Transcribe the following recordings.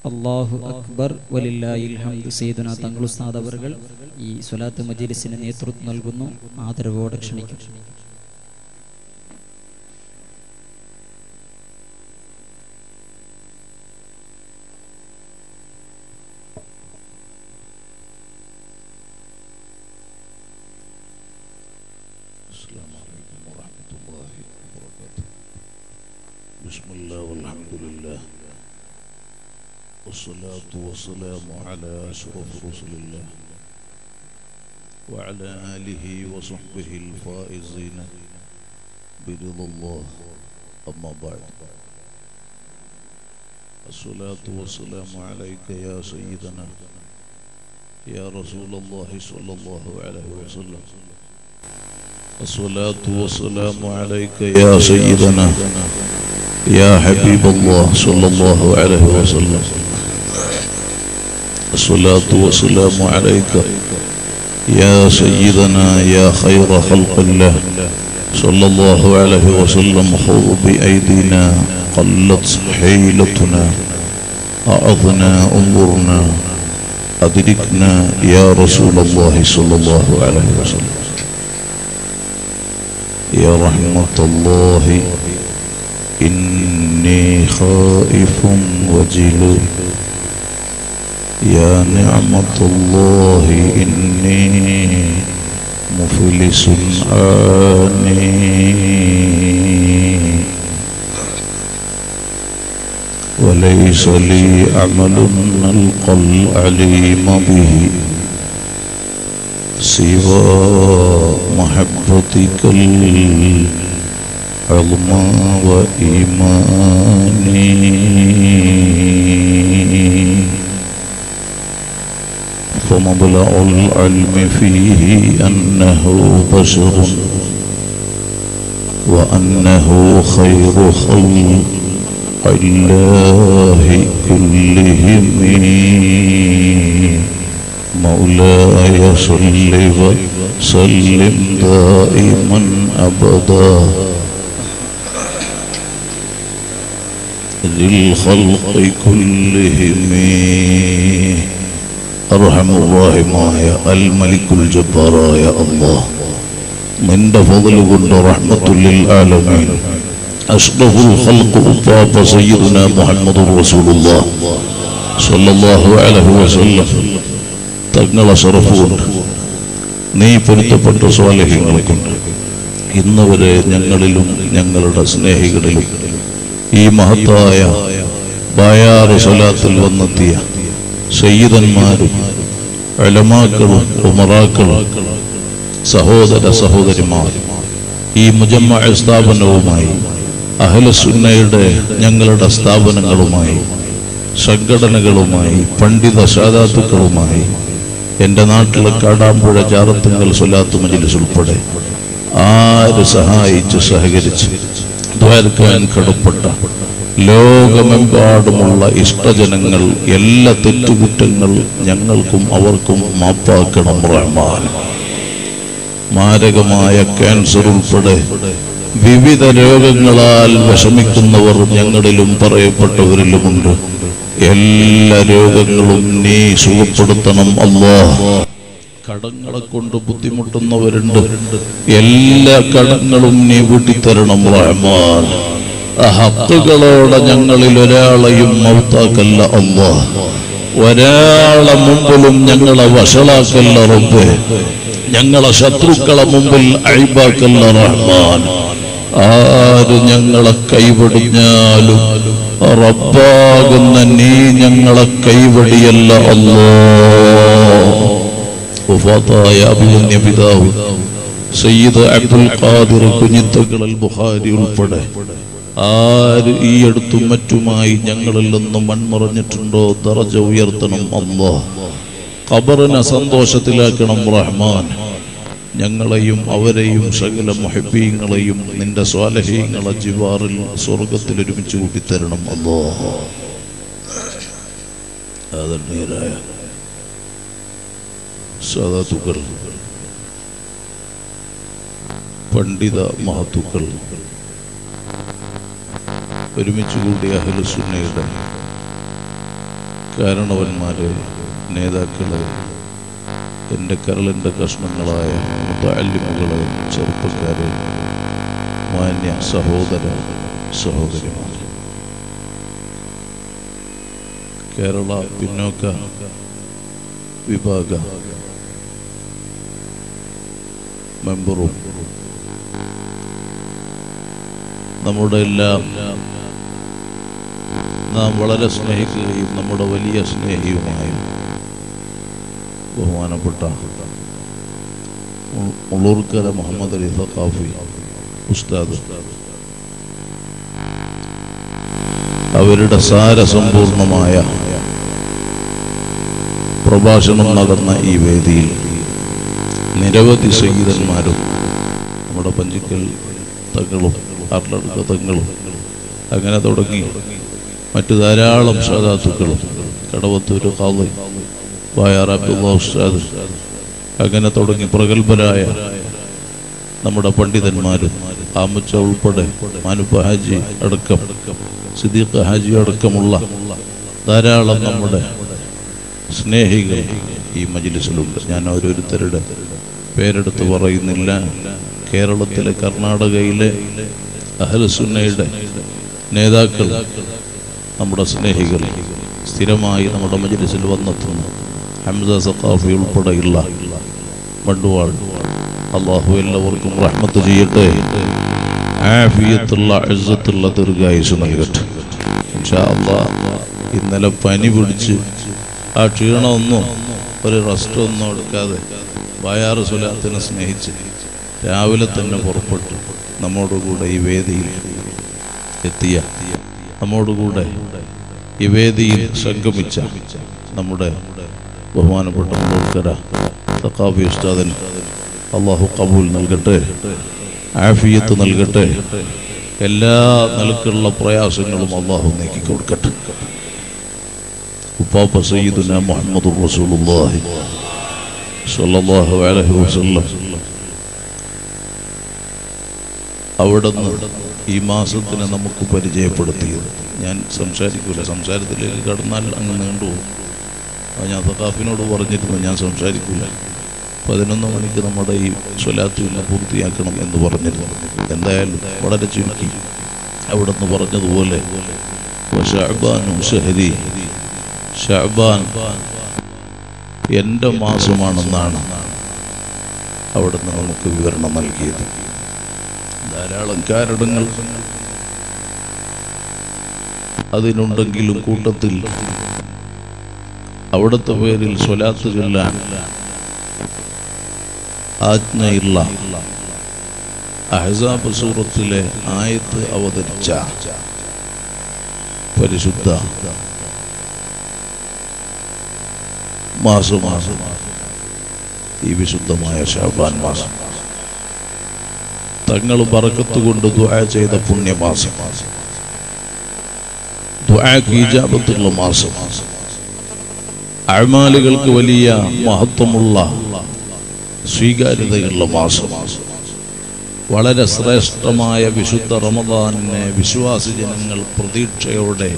അള്ളാഹു അക്ബർ വലില്ലാഹിൽ ഹംദ് സയ്യിദുന തങ്ങൾ ഉസ്താദ് അവർകൾ ഈ സ്വലാത്ത് മജലിസിന് നേതൃത്വം നൽകുന്നു ആദരവോടെ ക്ഷണിക്കും السلام عليكم ورحمة الله وبركاته بسم الله والحمد لله والصلاة والسلام على أشرف رسل الله وعلى آله وصحبه الفائزين برضا الله أما بعد الصلاة والسلام عليك يا سيدنا يا رسول الله صلى الله عليه وسلم الصلاة والسلام عليك يا سيدنا يا حبيب الله صلى الله عليه وسلم الصلاة والسلام عليك يا سيدنا يا خير خلق الله صلى الله عليه وسلم خذ بأيدينا قلت حيلتنا أعظنا انظرنا أدركنا يا رسول الله صلى الله عليه وسلم يا رحمة الله إني خائف وجل يا نعمة الله إني مفلس آني وليس لي عمل نلقى العليم به سوى محبتك العظمى وإيماني فمبلغ العلم فيه أنه بشر وأنه خير خلق الله كلهم مولاي صل وسلم دائما ابدا للخلق كلهم ارحم الراحماയ الملك الجبار يا الله നിന്റെ ഫضل കൊണ്ട് رحمة للعالمين أشرف الخلق أطاب سيدنا محمد رسول الله صلى الله عليه وسلم തങ്ങളെ ഷറഫുകൊണ്ട് നീ പൊരുത്തപ്പെട്ട സ്വാലഹ്യങ്ങൾക്കുണ്ട് ഇന്ന് വരെ ഞങ്ങളിലും ഞങ്ങളുടെ സ്നേഹികളിലും ഈ മഹത്തായ ബായാറ് സ്വലാത്തിൽ വന്നെത്തിയ സയ്യിദന്മാരും അലമാക്കളും ഉമറാക്കളും സഹോദര സഹോദരിമാരും ഈ മുജമ്മ സ്ഥാപനവുമായി അഹലസുന്നയുടെ ഞങ്ങളുടെ സ്ഥാപനങ്ങളുമായി സംഘടനകളുമായി പണ്ഡിത സാധാത്തുക്കളുമായി എൻ്റെ നാട്ടിലെ കാടാമ്പുഴ ജാറത്തുങ്കൽ സ്വലാത്ത് മജിലിസ് ഉൾപ്പെടെ ആര് സഹായിച്ച് സഹകരിച്ച് ദ്വാരക്കാൻ കടപ്പെട്ട ലോകമെമ്പാടുമുള്ള ഇഷ്ടജനങ്ങൾ എല്ലാ തെറ്റുകുറ്റങ്ങൾ ഞങ്ങൾക്കും അവർക്കും മാപ്പാക്കണം റഹ്മാൻ മാരകമായ ക്യാൻസർ ഉൾപ്പെടെ വിവിധ രോഗങ്ങളാൽ വിഷമിക്കുന്നവർ ഞങ്ങളിലും പറയപ്പെട്ടവരിലുമുണ്ട് എല്ലാ രോഗങ്ങളും നീ സുഖപ്പെടുത്തണം അല്ലാ കടങ്ങളെ കൊണ്ട് ബുദ്ധിമുട്ടുന്നവരുണ്ട് എല്ലാ കടങ്ങളും നീ വീട്ടിത്തരണം റഹ്മാൻ ആ ഹത്തുകളോടെ ഞങ്ങളിൽ ഒരാളെയും മൗത്താക്കല്ല അല്ലാ ഒരാളെ മുമ്പിലും ഞങ്ങളെ വഷളാക്കല്ല റബ്ബേ ഞങ്ങളെ ശത്രുക്കളെ മുമ്പിൽ അഴിബാക്കല്ല റഹ്മാൻ ആര് ഞങ്ങളെ കൈവടിഞ്ഞാലും റബ്ബാകുന്ന നീ ഞങ്ങളെ കൈവടിയല്ല അല്ലോ വഫാത്തായ അഭിമന്യ പിതാവ് സയ്യിദ് അബ്ദുൽ ഖാദിർ കുഞ്ഞിത്തകൾ അൽ ബുഖാരി ഉൾപ്പെടെ ആര് ഈ അടുത്തും മറ്റുമായി ഞങ്ങളിൽ നിന്നും മൺമറഞ്ഞിട്ടുണ്ടോ ദറജ ഉയർത്തണം അല്ലോ ഖബറിനെ സന്തോഷത്തിലാക്കണം റഹ്മാൻ ഞങ്ങളെയും അവരെയും സകല മൊഹബീങ്ങളെയും നിന്റെ സ്വാലഹീങ്ങളെ ജിവാറിൽ സ്വർഗത്തിൽ ഒരുമിച്ച് കൂട്ടിത്തരണം അല്ലോ ആദരണീയരായ സദാത്തുക്കൾ പണ്ഡിത മഹത്തുക്കൾ ഒരുമിച്ച് കൂടിയ അഹലുസുന്നയുടെ കാരണവന്മാര് നേതാക്കള് എൻ്റെ കരളിൻ്റെ കഷ്ണങ്ങളായ മുത്തല്ലിമുകള് ചെറുപ്പക്കാര് മാന്യ സഹോദര സഹോദരിമാർ കേരള പിന്നോക്ക വിഭാഗ മെമ്പറും നമ്മുടെ എല്ലാം നാം വളരെ സ്നേഹിക്കുകയും നമ്മുടെ വലിയ സ്നേഹിയുമായ ബഹുമാനപ്പെട്ട ഉ- ഉള്ളൂർക്കര മുഹമ്മദ് അലി സഖാഫി ഉസ്താദ് അവരുടെ സാരസമ്പൂർണമായ പ്രഭാഷണം നടന്ന ഈ വേദിയിൽ നിരവധി സംഗീതന്മാരും നമ്മുടെ പഞ്ചിക്കൽ തങ്ങളും ആർലടുക്ക തങ്ങളും അങ്ങനെ തുടങ്ങി മറ്റു ധാരാളം സാധാത്തുക്കളും കടവത്തൂർ ഖാദി വായാർ അബ്ദുള്ള ഉസ്താദ് അങ്ങനെ തുടങ്ങി പ്രഗത്ഭരായ നമ്മുടെ പണ്ഡിതന്മാരും ആമച്ച ഉൾപ്പെടെ മാനുപ്പ ഹാജി അടക്കം സിദ്ദീഖ് ഹാജി അടക്കമുള്ള ധാരാളം നമ്മുടെ സ്നേഹികൾ ഈ മജിലിസിലുണ്ട് ഞാൻ ഓരോരുത്തരുടെ പേരെടുത്ത് പറയുന്നില്ല കേരളത്തിലെ കർണാടകയിലെ അഹ്ലസുന്നയുടെ നേതാക്കൾ നമ്മുടെ സ്നേഹികൾ സ്ഥിരമായി നമ്മുടെ മജിലിസിൽ വന്നെത്തുന്നു ഹംസ സഖാഫി ഉൾപ്പെടെയുള്ള മണ്ടുവാൾ അള്ളാഹു എല്ലാവർക്കും റഹ്മത്ത് ചെയ്യട്ടെ ആഫിയത്തുള്ള അഴുത്തുള്ള ദീർഘായുസ് നൽകട്ടെ ഇൻഷാ അള്ളാഹ് ഇന്നലെ പനി പിടിച്ച് ആ ക്ഷീണമൊന്നും ഒരു റെസ്റ്റ് ഒന്നും എടുക്കാതെ വയാറ് സുലാത്തിനെ സ്നേഹിച്ച് രാവിലെ തന്നെ പുറപ്പെട്ടു നമ്മോടുകൂടെ ഈ വേദിയിൽ എത്തിയ നമ്മോടുകൂടെ ഈ വേദിയിൽ സംഗമിച്ച നമ്മുടെ ബഹുമാനപ്പെട്ട മുള്ളൂർക്കര തക്കാഫി ഉസ്താദിന് അള്ളാഹു കബൂൽ നൽകട്ടെ ആഫിയത്ത് നൽകട്ടെ എല്ലാ നിലക്കുള്ള പ്രയാസങ്ങളും അള്ളാഹു നീക്കി കൊടുക്കട്ടെ ഉപ്പാപ്പ സയ്യിദുന മുഹമ്മദ് റസൂലുള്ളാഹി സ്വല്ലല്ലാഹു അലൈഹി വസല്ലം അവിടുന്ന് ഈ മാസത്തിന് നമുക്ക് പരിചയപ്പെടുത്തിയത് ഞാൻ സംസാരിക്കൂല സംസാരത്തിലേക്ക് കടന്നാൽ അങ്ങ് നീണ്ടുപോകും അത് ഞാൻ സഖാഫിനോട് പറഞ്ഞിരുന്നു ഞാൻ സംസാരിക്കൂല പതിനൊന്ന് മണിക്ക് നമ്മുടെ ഈ സ്വലാത്തുവിനെ പൂർത്തിയാക്കണം എന്ന് പറഞ്ഞിരുന്നു എന്തായാലും വളരെ ചുരുക്കി അവിടുന്ന് പറഞ്ഞതുപോലെ വശഅബാനു ശഹരി ഷഅബാൻ എൻ്റെ മാസമാണെന്നാണ് അവിടുന്ന് നമുക്ക് വിവരണം നൽകിയത് ധാരാളം കാരണങ്ങൾ അതിനുണ്ടെങ്കിലും കൂട്ടത്തിൽ അവിടുത്തെ പേരിൽ സ്വലാത്ത് ചൊല്ലാൻ ആജ്ഞയുള്ള അഹസാബ് സൂറത്തിലെ ആയത്ത് അവതരിച്ച പരിശുദ്ധ മാസമാണ് ഈ വിശുദ്ധമായ ഷാബാൻ മാസം തങ്ങൾ പറക്കത്തുകൊണ്ട് ദുആ ചെയ്ത പുണ്യമാസം ദുആക്ക് ഇജാബത്തുള്ള മാസം അഴ്മാലുകൾക്ക് വലിയ മഹത്വമുള്ള സ്വീകാര്യതയുള്ള മാസം വളരെ ശ്രേഷ്ഠമായ വിശുദ്ധ റമദാനിനെ വിശ്വാസി ജനങ്ങൾ പ്രതീക്ഷയോടെ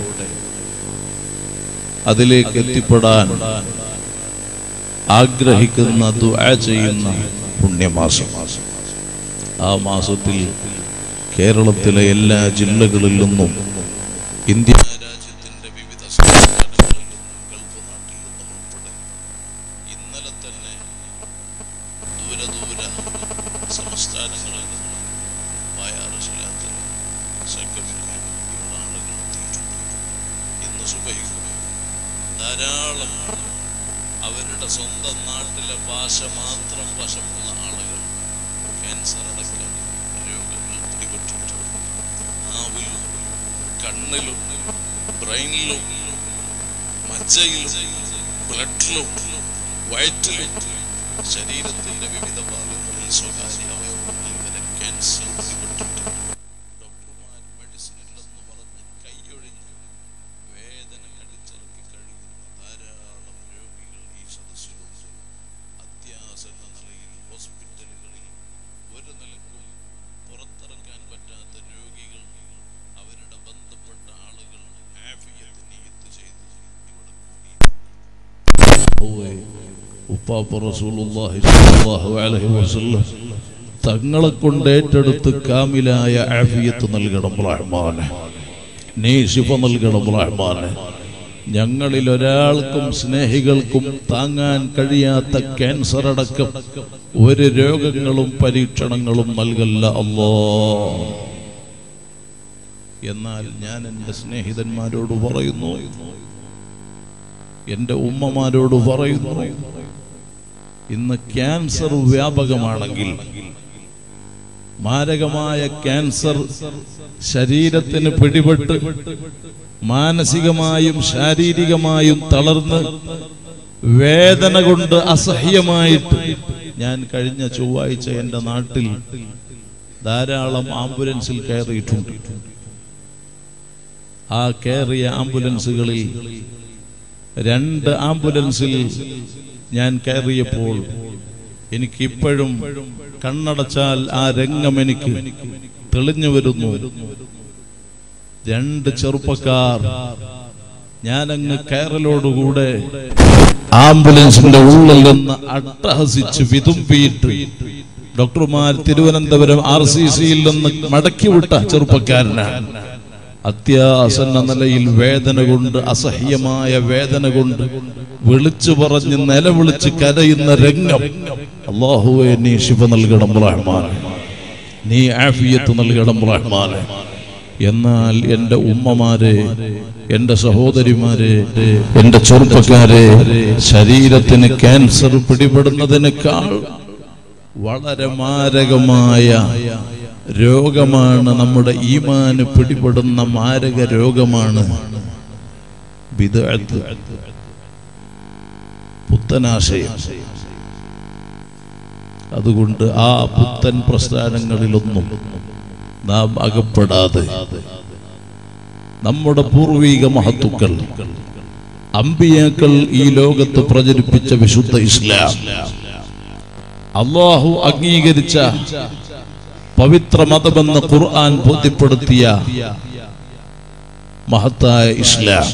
അതിലേക്ക് എത്തിപ്പെടാൻ ആഗ്രഹിക്കുന്ന ദുആ ചെയ്യുന്ന പുണ്യമാസം ആ മാസത്തിൽ കേരളത്തിലെ എല്ലാ ജില്ലകളിൽ നിന്നും ഇന്ത്യ രാജ്യത്തിന്റെ വിവിധ സംസ്ഥാനങ്ങളിൽ നിന്നും ഗൾഫ് നാട്ടിൽ നിന്നും ഉൾപ്പെടെ ഇന്നലെ തന്നെ ദൂര ദൂര സംസ്ഥാനങ്ങളിൽ നിന്നും വയാറുശലാത്തിൽ സംഗമിക്കാൻ ഇവിടെ ആളുകൾ എത്തിയിട്ടുണ്ട് ഇന്ന് സുബഹിക്കും ധാരാളം അവരുടെ സ്വന്തം നാട്ടിലെ ഭാഷ മാത്രം വശമുള്ള ആളുകൾ ക്യാൻസർ അടക്കം രോഗങ്ങൾ പിടിപെട്ടിട്ടുണ്ട് നാവിലും കണ്ണിലും ബ്രെയിനിലും മജ്ജയിലും ബ്ലഡിലും വയറ്റിലും ശരീരത്തിന്റെ വിവിധ ഭാഗങ്ങളിൽ സ്വകാര്യ അവയവങ്ങളിൽ വരെ ക്യാൻസർ പിടിപെട്ടിട്ടുണ്ട് ഡോക്ടർമാർ മെഡിസിൻ ഇല്ലെന്ന് പറഞ്ഞ് കൈയൊഴിഞ്ഞ് വേദന കടിച്ചിറക്കി കഴിയുന്ന ധാരാളം രോഗികൾ ഈ സദസ്സിലുണ്ട് അത്യാസന്ന നിലയിൽ ഹോസ്പിറ്റലുകളിൽ ഒരു നിലക്കും പുറത്തിറക്കാൻ പറ്റാത്ത രോഗികൾ അവരുടെ ബന്ധപ്പെട്ട ആളുകൾ ആഫിയത്ത് നിയത്ത് ചെയ്ത് ഇവിടെ ഉപ്പാപ്പ റസൂലുള്ളാഹി സ്വല്ലല്ലാഹു അലൈഹി വസല്ലം തങ്ങളെ കൊണ്ട് ഏറ്റെടുത്ത് കാമിലായ ആഫിയത്ത് നൽകണം റഹ്മാനെ നീ ശിഫ നൽകണം റഹ്മാനെ ഞങ്ങളിൽ ഒരാൾക്കും സ്നേഹികൾക്കും താങ്ങാൻ കഴിയാത്ത ക്യാൻസർ അടക്കം ഒരു രോഗങ്ങളും പരീക്ഷണങ്ങളും നൽകല്ല അല്ലോ എന്നാൽ ഞാൻ എൻ്റെ സ്നേഹിതന്മാരോട് പറയുന്നു എൻ്റെ ഉമ്മമാരോട് പറയുന്നു ഇന്ന് ക്യാൻസർ വ്യാപകമാണെങ്കിൽ മാരകമായ ക്യാൻസർ ശരീരത്തിന് പിടിപെട്ട് മാനസികമായും ശാരീരികമായും തളർന്ന് വേദന കൊണ്ട് അസഹ്യമായിട്ട് ഞാൻ കഴിഞ്ഞ ചൊവ്വാഴ്ച എൻ്റെ നാട്ടിൽ ധാരാളം ആംബുലൻസിൽ കയറിയിട്ടുണ്ട് ആ കയറിയ ആംബുലൻസുകളിൽ രണ്ട് ആംബുലൻസിൽ ഞാൻ കയറിയപ്പോൾ എനിക്കിപ്പോഴും കണ്ണടച്ചാൽ ആ രംഗം എനിക്ക് തെളിഞ്ഞു വരുന്നു രണ്ട് ചെറുപ്പക്കാർ ഞാനങ്ങ് കയറലോടുകൂടെ ആംബുലൻസിന്റെ ഉള്ളിൽ നിന്ന് അട്ടഹസിച്ച് വിതുമ്പിയിട്ട് ഡോക്ടർമാർ തിരുവനന്തപുരം ആർ സി സിയിൽ നിന്ന് മടക്കി വിട്ട ചെറുപ്പക്കാരനാണ് അത്യാസന്ന നിലയിൽ വേദന കൊണ്ട് അസഹ്യമായ വേദന കൊണ്ട് വിളിച്ചു പറഞ്ഞ് നിലവിളിച്ച് കരയുന്ന രംഗം അള്ളാഹുവെ നീ ശിവ നൽകണം റഹ്മാൻ നീ ആഫിയത്ത് നൽകണം റഹ്മാനെ എന്നാൽ എൻ്റെ ഉമ്മമാരെ എൻ്റെ സഹോദരിമാരെ എൻ്റെ ചെറുപ്പക്കാരെ ശരീരത്തിന് ക്യാൻസർ പിടിപെടുന്നതിനേക്കാൾ വളരെ മാരകമായ രോഗമാണ് നമ്മുടെ ഈമാന് പിടിപെടുന്ന മാരക രോഗമാണ് ബിദ്അത്ത് പുത്തനാശയം അതുകൊണ്ട് ആ പുത്തൻ പ്രസ്ഥാനങ്ങളിലൊന്നും നാം അകപ്പെടാതെ നമ്മുടെ പൂർവീക മഹത്തുക്കൾ അമ്പിയാക്കൾ ഈ ലോകത്ത് പ്രചരിപ്പിച്ച വിശുദ്ധ ഇസ്ലാം അള്ളാഹു അംഗീകരിച്ച പവിത്ര മതമെന്ന് ഖുർആൻ ബോധ്യപ്പെടുത്തിയ മഹത്തായ ഇസ്ലാം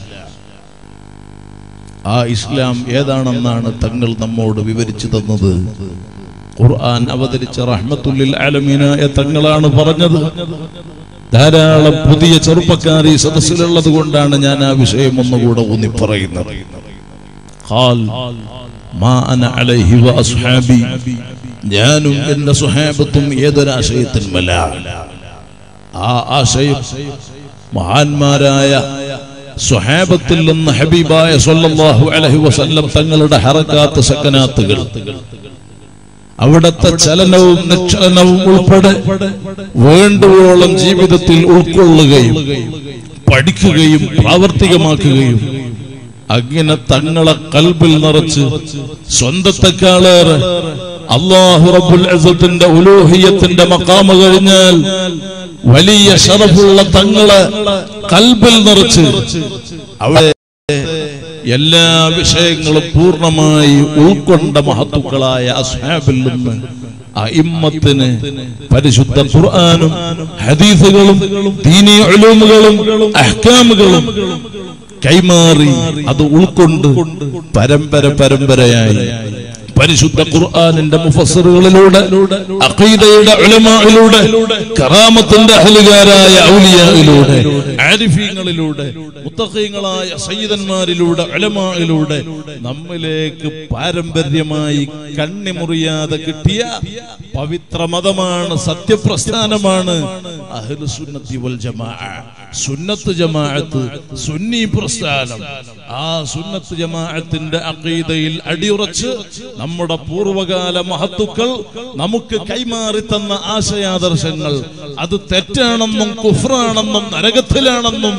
ആ ഇസ്ലാം ഏതാണെന്നാണ് തങ്ങൾ നമ്മോട് വിവരിച്ചു തന്നത് ഖുർആൻ അവതരിച്ച റഹ്മത്തുല്ലിൽ ആലമീനായ തങ്ങളാണ് പറഞ്ഞത് ധാരാളം പുതിയ ചെറുപ്പക്കാർ ഈ സദസ്സിലുള്ളത് കൊണ്ടാണ് ഞാൻ ആ വിഷയം ഒന്നുകൂടെ ഊന്നി പറയുന്നത് ഖാൽ മാ അന അലൈഹി വ അസ്ഹാബി ഞാനും എന്റെ സുഹാബത്തും ഏതൊരാശയത്തിന്മല്ല ആ ആശയം മഹാന്മാരായ സുഹാബത്തിൽ നിന്ന് ഹബീബായ സല്ലല്ലാഹു അലൈഹി വസല്ലം തങ്ങളുടെ ഹറക്കാത്ത് സക്കനാത്തുകൾ അവിടത്തെ ചലനവും നിക്ഷലനവും ഉൾപ്പെടെ വേണ്ടുവോളം ജീവിതത്തിൽ ഉൾക്കൊള്ളുകയും പഠിക്കുകയും പ്രാവർത്തികമാക്കുകയും അങ്ങനെ തങ്ങളെ കൽബിൽ നിറച്ച് സ്വന്തത്തെക്കാളേറെ അള്ളാഹു റബ്ബുൽ അസത്തിന്റെ ഉലൂഹിയത്തിന്റെ മക്കാമ കഴിഞ്ഞാൽ വലിയ ഷറഫുള്ള തങ്ങളെ കൽബിൽ നിറച്ച് അവിടെ എല്ലാ വിഷയങ്ങളും പൂർണ്ണമായി ഉൾക്കൊണ്ട മഹത്തുക്കളായ അസ്ഹാബിൽ നിന്ന് അയിമ്മത്തിന് പരിശുദ്ധ ഖുർആനും ഹദീസുകളും ദീനീ ഉലൂമുകളും അഹ്കാമുകളും കൈമാറി അത് ഉൾക്കൊണ്ട് പരമ്പര പരമ്പരയായി പരിശുദ്ധ ഖുർആനിന്റെ മുഫസ്സിറുകളിലൂടെ അഖീദയുടെ ഉലമായിലൂടെ കറാമത്തിന്റെ അഹലുകാരായ ഔലിയായിലൂടെ ആരിഫീങ്ങളിലൂടെ മുത്തഖീങ്ങളായ സയ്യിദന്മാരിലൂടെ ഉലമായിലൂടെ നമ്മിലേക്ക് പാരമ്പര്യമായി കണ്ണിമുറിയാതെ കിട്ടിയ പവിത്ര മതമാണ് സത്യപ്രസ്ഥാനമാണ് അഹ്ലുസുന്നത്തി വൽ ജമാഅ സുന്നത്ത് ജമാഅത്ത് സുന്നി പ്രസ്ഥാനം ആ സുന്നത്ത് ജമാഅത്തിന്റെ അഖീദയിൽ അടിയുറച്ച് നമ്മുടെ പൂർവകാല മഹത്തുക്കൾ നമുക്ക് കൈമാറി തന്ന ആശയാദർശങ്ങൾ അത് തെറ്റാണെന്നും കുഫ്രാണെന്നും നരകത്തിലാണെന്നും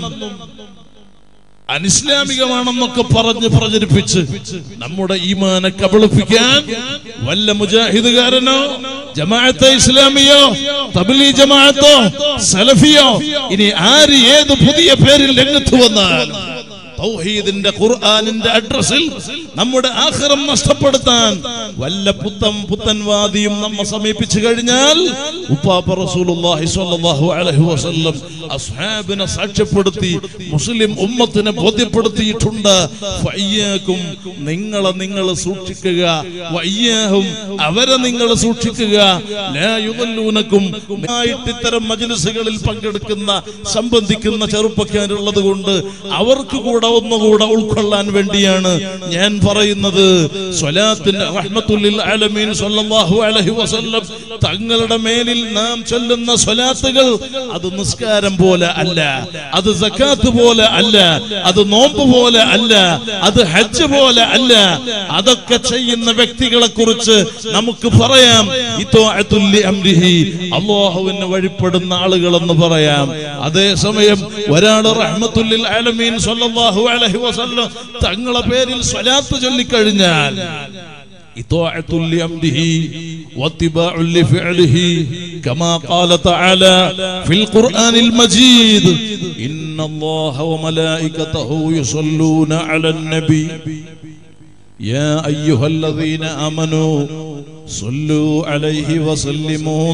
അനിസ്ലാമികമാണെന്നൊക്കെ പറഞ്ഞ് പ്രചരിപ്പിച്ച് നമ്മുടെ ഈമാനെ കബളിപ്പിക്കാൻ വല്ല മുജാഹിദുകാരനോ ജമാഅത്തെ ഇസ്ലാമിയോ തബ്ലീ ജമാഅത്തോ സലഫിയോ ഇനി ആര് ഏത് പുതിയ പേരിൽ രംഗത്ത് വന്നാൽ തൗഹീദിന്റെ ഖുർആനിന്റെ അഡ്രസ്സിൽ നമ്മുടെ ആഖിറം നഷ്ടപ്പെടുത്താൻ വല്ല പുത്തൻ പുത്തൻവാദിയും നമ്മെ സമീപിച്ചു കഴിഞ്ഞാൽ ഉപ്പാപ്പ റസൂലുള്ളാഹി സ്വല്ലല്ലാഹു അലൈഹി വസല്ലം അസ്ഹാബിനെ സാക്ഷ്യപ്പെടുത്തി മുസ്ലിം ഉമ്മത്തിനെ ബോധ്യപ്പെടുത്തിയിട്ടുണ്ട് വയ്യാക്കും നിങ്ങളെ നിങ്ങൾ സൂക്ഷിക്കുക വയ്യാഹും അവരെ നിങ്ങൾ സൂക്ഷിക്കുക ലാ യുദല്ലൂനക്കും ആയിട്ട് ഇത്തരം മജ്ലിസുകളിൽ പങ്കെടുക്കുന്ന സംബന്ധിക്കുന്ന ചെറുപ്പക്കാരുള്ളത് കൊണ്ട് അവർക്ക് കൂടെ ഒന്നുകൂടെ ഉൾക്കൊള്ളാൻ വേണ്ടിയാണ് ഞാൻ പറയുന്നത് സ്വലാത്തിന്റെ റഹ്മത്തുല്ലിൽ ആലമീൻ സ്വല്ലല്ലാഹു അലൈഹി വസല്ലം തങ്ങളുടെ മേലിൽ നാം ചൊല്ലുന്ന സ്വലാത്തുകൾ അത് നിസ്കാരം പോലെ അല്ല അത് സക്കാത്ത് പോലെ അല്ല അത് നോമ്പ് പോലെ അല്ല അത് ഹജ്ജ് പോലെ അല്ല അതൊക്കെ ചെയ്യുന്ന വ്യക്തികളെ കുറിച്ച് നമുക്ക് പറയാം ഇത്തോഅത്തുല്ലി അംരിഹി അള്ളാഹുവിന് വഴിപ്പെടുന്ന ആളുകളെന്ന് പറയാം അതേസമയം ഒരാൾ റഹ്മത്തുല്ലിൽ ആലമീൻ സ്വല്ലല്ലാഹു അലൈഹി വസല്ലം തങ്ങളെ പേരിൽ സ്വലാത്ത് ചൊല്ലിക്കഴിഞ്ഞാൽ إطاعة لأمره واتباع لفعله كما قال تعالى في القرآن المجيد إن الله وملائكته يصلون على النبي يا أيها الذين آمنوا صلوا عليه وسلموا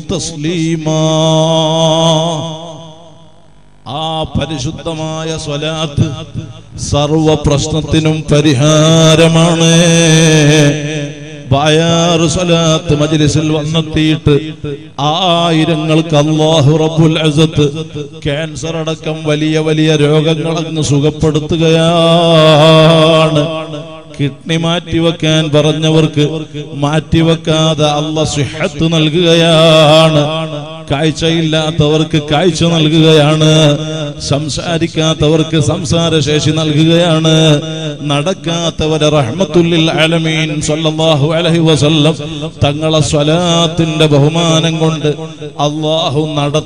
تسليما ആ പരിശുദ്ധമായ സ്വലാത്ത് സർവ പ്രശ്നത്തിനും പരിഹാരമാണ് ബായാറ് സ്വലാത്ത് മജ്ലിസിൽ വന്നെത്തിയിട്ട് ആയിരങ്ങൾക്ക് അള്ളാഹു റബ്ബുൽ അസത്ത് ക്യാൻസർ അടക്കം വലിയ വലിയ രോഗങ്ങൾ അങ്ങ് സുഖപ്പെടുത്തുകയാണ് കിഡ്നി മാറ്റിവെക്കാൻ പറഞ്ഞവർക്ക് മാറ്റിവെക്കാതെ അല്ല സിഹത്ത് നൽകുകയാണ് കാഴ്ചയില്ലാത്തവർക്ക് കാഴ്ച നൽകുകയാണ് സംസാരിക്കാത്തവർക്ക് സംസാരശേഷി നൽകുകയാണ് നടക്കാത്തവരെ റഹ്മത്തുല്ലിൽ അലമീൻ സല്ലല്ലാഹു അലൈഹി വസല്ലം തങ്ങളെ സ്വലാത്തിന്റെ ബഹുമാനം കൊണ്ട് അള്ളാഹു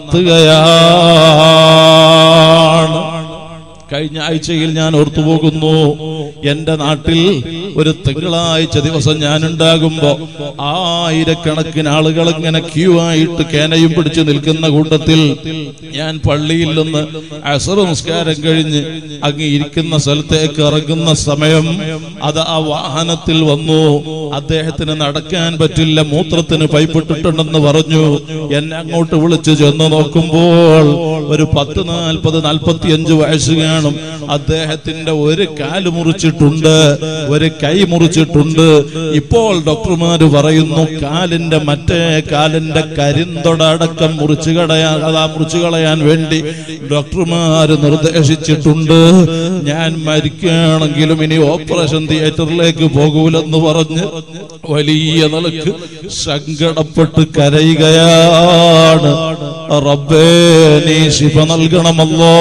നടത്തുകയാണ് കഴിഞ്ഞ ആഴ്ചയിൽ ഞാൻ ഓർത്തുപോകുന്നു എന്റെ നാട്ടിൽ ഒരു തിങ്കളാഴ്ച ദിവസം ഞാൻ ഉണ്ടാകുമ്പോ ആയിരക്കണക്കിന് ആളുകൾ ഇങ്ങനെ ക്യൂ ആയിട്ട് കേനയും പിടിച്ചു നിൽക്കുന്ന കൂട്ടത്തിൽ ഞാൻ പള്ളിയിൽ നിന്ന് അസർ നിസ്കാരം കഴിഞ്ഞ് അങ്ങ് ഇരിക്കുന്ന സ്ഥലത്തേക്ക് ഇറങ്ങുന്ന സമയം അത് ആ വാഹനത്തിൽ വന്നു അദ്ദേഹത്തിന് നടക്കാൻ പറ്റില്ല മൂത്രത്തിന് പൈപ്പിട്ടിട്ടുണ്ടെന്ന് പറഞ്ഞു എന്നെ അങ്ങോട്ട് വിളിച്ചു ചെന്ന് നോക്കുമ്പോൾ ഒരു പത്ത് നാൽപ്പത് നാൽപ്പത്തി അഞ്ച് വയസ്സ് കാണും അദ്ദേഹത്തിന്റെ ഒരു കാല് മുറിച്ചിട്ടുണ്ട് ഒരു കൈ മുറിച്ചിട്ടുണ്ട് ഇപ്പോൾ ഡോക്ടർമാര് പറയുന്നു കാലിന്റെ മറ്റേ കാലിന്റെ കരിന്തൊട അടക്കം മുറിച്ചു കളയാൻ അതാ മുറിച്ചു കളയാൻ വേണ്ടി ഡോക്ടർമാര് നിർദ്ദേശിച്ചിട്ടുണ്ട് ഞാൻ മരിക്കുകയാണെങ്കിലും ഇനി ഓപ്പറേഷൻ തിയേറ്ററിലേക്ക് പോകൂലെന്ന് പറഞ്ഞ് വലിയ നിലക്ക് സങ്കടപ്പെട്ട് കരയുകയാണ് റബ്ബേ നീ ശിവ നൽകണമല്ലോ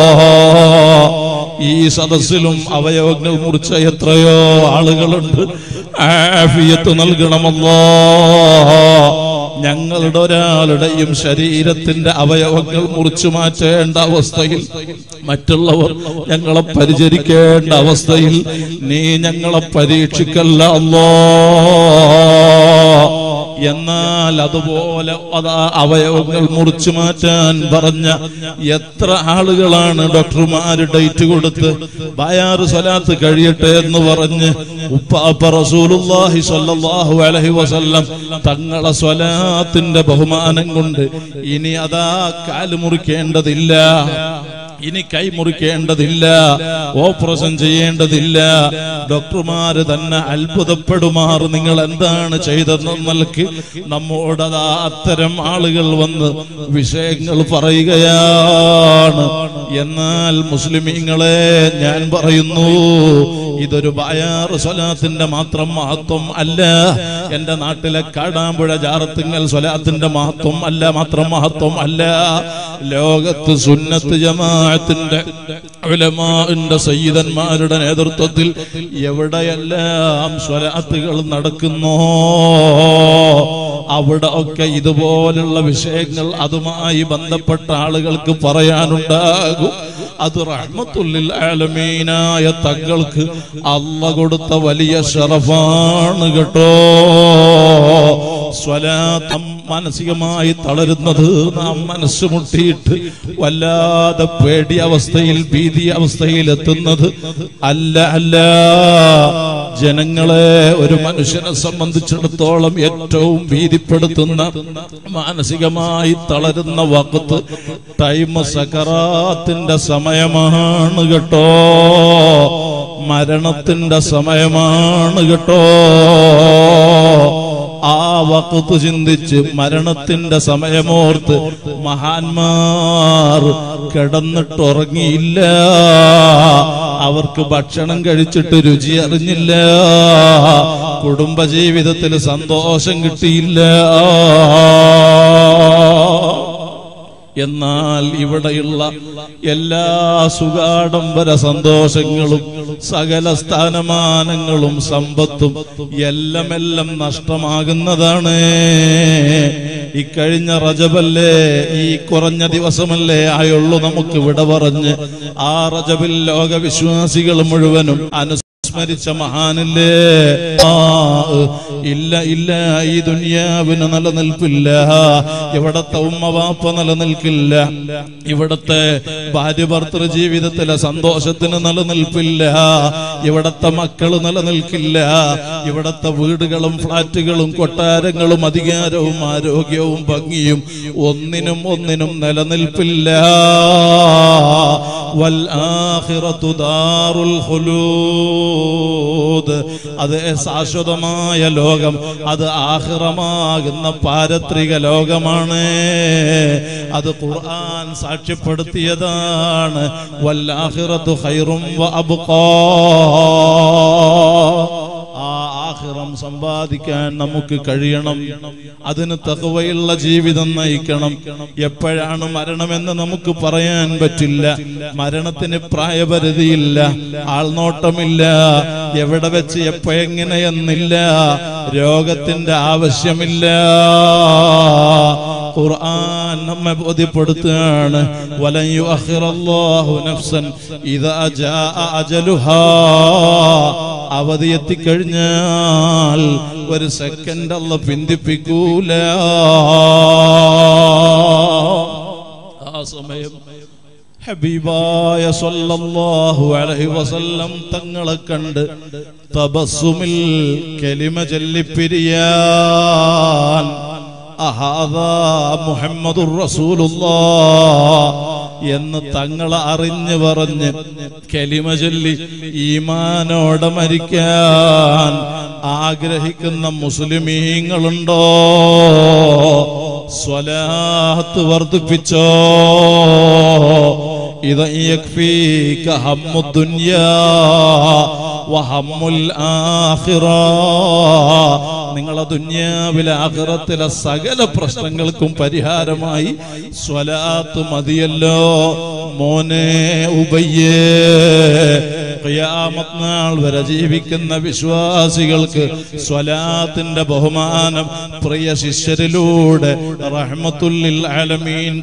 ഈ സദസ്സിലും അവയവങ്ങൾ മുറിച്ച എത്രയോ ആളുകളുണ്ട് ആഫിയത്ത് നൽകണമല്ലോ ഞങ്ങളുടെ ഒരാളുടെയും ശരീരത്തിന്റെ അവയവങ്ങൾ മുറിച്ചു മാറ്റേണ്ട അവസ്ഥയിൽ മറ്റുള്ളവർ ഞങ്ങളെ പരിചരിക്കേണ്ട അവസ്ഥയിൽ നീ ഞങ്ങളെ പരീക്ഷിക്കല്ല അല്ലോ എന്നാൽ അതുപോലെ അതാ അവയവങ്ങൾ മുറിച്ചു മാറ്റാൻ പറഞ്ഞ എത്ര ആളുകളാണ് ഡോക്ടർമാര് ഡേറ്റ് കൊടുത്ത് ബയാറ് സ്വലാത്ത് കഴിയട്ടെ എന്ന് പറഞ്ഞ് ഉപ്പാപ്പ റസൂലുള്ളാഹി സ്വല്ലല്ലാഹു അലൈഹി വസല്ലം തങ്ങളെ സ്വലാത്തിന്റെ ബഹുമാനം കൊണ്ട് ഇനി അതാ കാല് മുറിക്കേണ്ടതില്ല ഇനി കൈ മുറിക്കേണ്ടതില്ല ഓപ്പറേഷൻ ചെയ്യേണ്ടതില്ല ഡോക്ടർമാര് തന്നെ അത്ഭുതപ്പെടുമാർ നിങ്ങൾ എന്താണ് ചെയ്തെന്ന് നൽകി നമ്മോടതാ അത്തരം ആളുകൾ വന്ന് വിഷയങ്ങൾ പറയുകയാണ് എന്നാൽ മുസ്ലിമീങ്ങളെ ഞാൻ പറയുന്നു ഇതൊരു ബായാറ് സ്വലാത്തിന്റെ മാത്രം മഹത്വം അല്ല എന്റെ നാട്ടിലെ കാടാമ്പുഴ ജാറത്തിങ്ങൽ സ്വലാത്തിന്റെ മഹത്വം അല്ല മാത്രം മഹത്വം അല്ല ലോകത്ത് സുന്നത്ത് ജമാഅത്തിന്റെ ഉലമാന്റെ സയ്യിദന്മാരുടെ നേതൃത്വത്തിൽ എവിടെയെല്ലാം സ്വലാത്തുകൾ നടക്കുന്നോ അവിടെ ഒക്കെ ഇതുപോലുള്ള വിഷയങ്ങൾ അതുമായി ബന്ധപ്പെട്ട ആളുകൾക്ക് പറയാനുണ്ടാകും അത് റഹ്മത്തുല്ലിൽ ആലമീനായ തങ്ങൾക്ക് അല്ല കൊടുത്ത വലിയ ഷറഫാണ് കേട്ടോ സ്വലാത്തം മാനസികമായി തളരുന്നത് നാം മനസ്സ് മുട്ടിയിട്ട് വല്ലാതെ പേടി അവസ്ഥയിൽ ഭീതി അവസ്ഥയിൽ എത്തുന്നത് അല്ല അല്ല ജനങ്ങളെ ഒരു മനുഷ്യനെ സംബന്ധിച്ചിടത്തോളം ഏറ്റവും ഭീതിപ്പെടുത്തുന്ന മാനസികമായി തളരുന്ന വക്കത്ത് ടൈം സക്കറാത്തിന്റെ സമയമാണ് കേട്ടോ മരണത്തിന്റെ സമയമാണ് കേട്ടോ ആ വക്കത്ത് ചിന്തിച്ച് മരണത്തിന്റെ സമയമോർത്ത് മഹാന്മാർ കിടന്നിട്ടുറങ്ങിയില്ല അവർക്ക് ഭക്ഷണം കഴിച്ചിട്ട് രുചി അറിഞ്ഞില്ല കുടുംബജീവിതത്തിൽ സന്തോഷം കിട്ടിയില്ല എന്നാൽ ഇവിടെയുള്ള എല്ലാ സുഖാഡംബര സന്തോഷങ്ങളും സകല സ്ഥാനമാനങ്ങളും സമ്പത്തും എല്ലാം നഷ്ടമാകുന്നതാണ് ഇക്കഴിഞ്ഞ റജബല്ലേ ഈ കുറഞ്ഞ ദിവസമല്ലേ ആയുള്ളൂ നമുക്ക് വിട പറഞ്ഞ് ആ റജബിൽ ലോകവിശ്വാസികൾ മുഴുവനും അനു സ്മരിച്ച മഹാനില്ലേ ആ, ഇല്ല ഇല്ല ഈ ദുനിയാവിന് നിലനിൽപ്പില്ല ഇവിടത്തെ ഉമ്മ വാപ്പ നിലനിൽക്കില്ല ഇവിടത്തെ ഭാര്യ ഭർത്തൃ ജീവിതത്തിലെ സന്തോഷത്തിന് നിലനിൽപ്പില്ല ഇവിടത്തെ മക്കള് നിലനിൽക്കില്ല ഇവിടത്തെ വീടുകളും ഫ്ലാറ്റുകളും കൊട്ടാരങ്ങളും അധികാരവും ആരോഗ്യവും ഭംഗിയും ഒന്നിനും ഒന്നിനും നിലനിൽപ്പില്ല വൽ ആഖിറത്തു ദാറുൽ ഖുലൂദ് അത് ശാശ്വതമായ ലോകം അത് ആഹിറമാകുന്ന പാരത്രിക ലോകമാണ് അത് ഖുർആൻ സാക്ഷ്യപ്പെടുത്തിയതാണ് വല്ലാഹിറത്തു ഖൈറും വ അബ്ഖാ ആ ആഹിറം സമ്പാദിക്കാൻ നമുക്ക് കഴിയണം അതിന് തകവയുള്ള ജീവിതം നയിക്കണം എപ്പോഴാണ് മരണമെന്ന് നമുക്ക് പറയാൻ പറ്റില്ല മരണത്തിന് പ്രായപരിധിയില്ല ആൾനോട്ടമില്ല എവിടെ വെച്ച് എപ്പോഴെങ്ങനെയെന്നില്ല രോഗത്തിന്റെ ആവശ്യമില്ല ഖുർആൻ നമ്മെ ബോധ്യപ്പെടുത്തുകയാണ് വലൻ യുഅഖിറല്ലാഹു നഫ്സൻ ഇദാ ജാഅ അജലുഹാ അവധി എത്തിക്കഴിഞ്ഞാൽ ഒരു സെക്കൻഡ് അല്ല പിന്തിപ്പിക്കൂല ആ സമയം ഹബീബായ സല്ലല്ലാഹു അലൈഹി വസല്ലം തങ്ങളെ കണ്ട് തബസ്സുമിൽ കലിമ ചൊല്ലിപ്പിരിയാൻ അഹാദാ മുഹമ്മദുർ റസൂലുള്ളാഹ് എന്ന് തങ്ങളെ അറിഞ്ഞു പറഞ്ഞ് കലിമ ചൊല്ലി ഈമാനോടെ മരിക്കാൻ ആഗ്രഹിക്കുന്ന മുസ്ലിമീങ്ങളുണ്ടോ സ്വലാത്ത് വർദ്ധിപ്പിച്ചോ ഇത് യക്ഫീക ഹമ്മു ദുനിയാ വഹമ്മുൽ ആഖിറ നിങ്ങളെ ദുന്യാവിലെ ആഖിറത്തിലെ സകല പ്രശ്നങ്ങൾക്കും പരിഹാരമായി സ്വലാത്ത് മതിയല്ലോ മോനെ ഉബയ്യേ ഖിയാമത്ത് നാൾ വരെ ജീവിക്കുന്ന വിശ്വാസികൾക്ക് സ്വലാത്തിന്റെ ബഹുമാനം പ്രിയ ശിഷ്യരിലൂടെ റഹ്മത്തുല്ലിൽ ആലമീൻ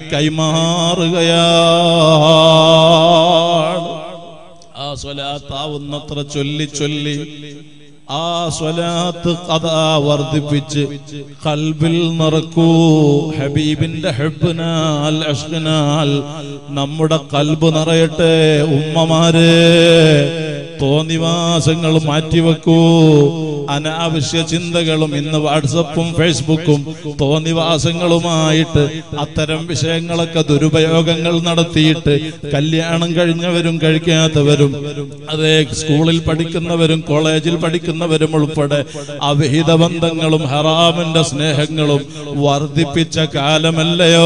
കൈമാറുകയാണ് ആ സ്വലാത്താവുന്നത്ര ചൊല്ലി ചൊല്ലി ആ സ്വലാത്ത് കഥാ വർദ്ധിപ്പിച്ച് കൽബിൽ നിറക്കൂ ഹബീബിന്റെ ഹെബിനാൽ അഷ്കനാൽ നമ്മുടെ കൽബ് നിറയട്ടെ ഉമ്മമാരെ തോന്നിവാസങ്ങൾ മാറ്റിവെക്കൂ അനാവശ്യ ചിന്തകളും ഇന്ന് വാട്സപ്പും ഫേസ്ബുക്കും തോന്നിവാസങ്ങളുമായിട്ട് അത്തരം വിഷയങ്ങളൊക്കെ ദുരുപയോഗങ്ങൾ നടത്തിയിട്ട് കല്യാണം കഴിഞ്ഞവരും കഴിക്കാത്തവരും അതേ സ്കൂളിൽ പഠിക്കുന്നവരും കോളേജിൽ പഠിക്കുന്നവരും ഉൾപ്പെടെ അവിഹിത ബന്ധങ്ങളും ഹറാമിന്റെ സ്നേഹങ്ങളും വർദ്ധിപ്പിച്ച കാലമല്ലയോ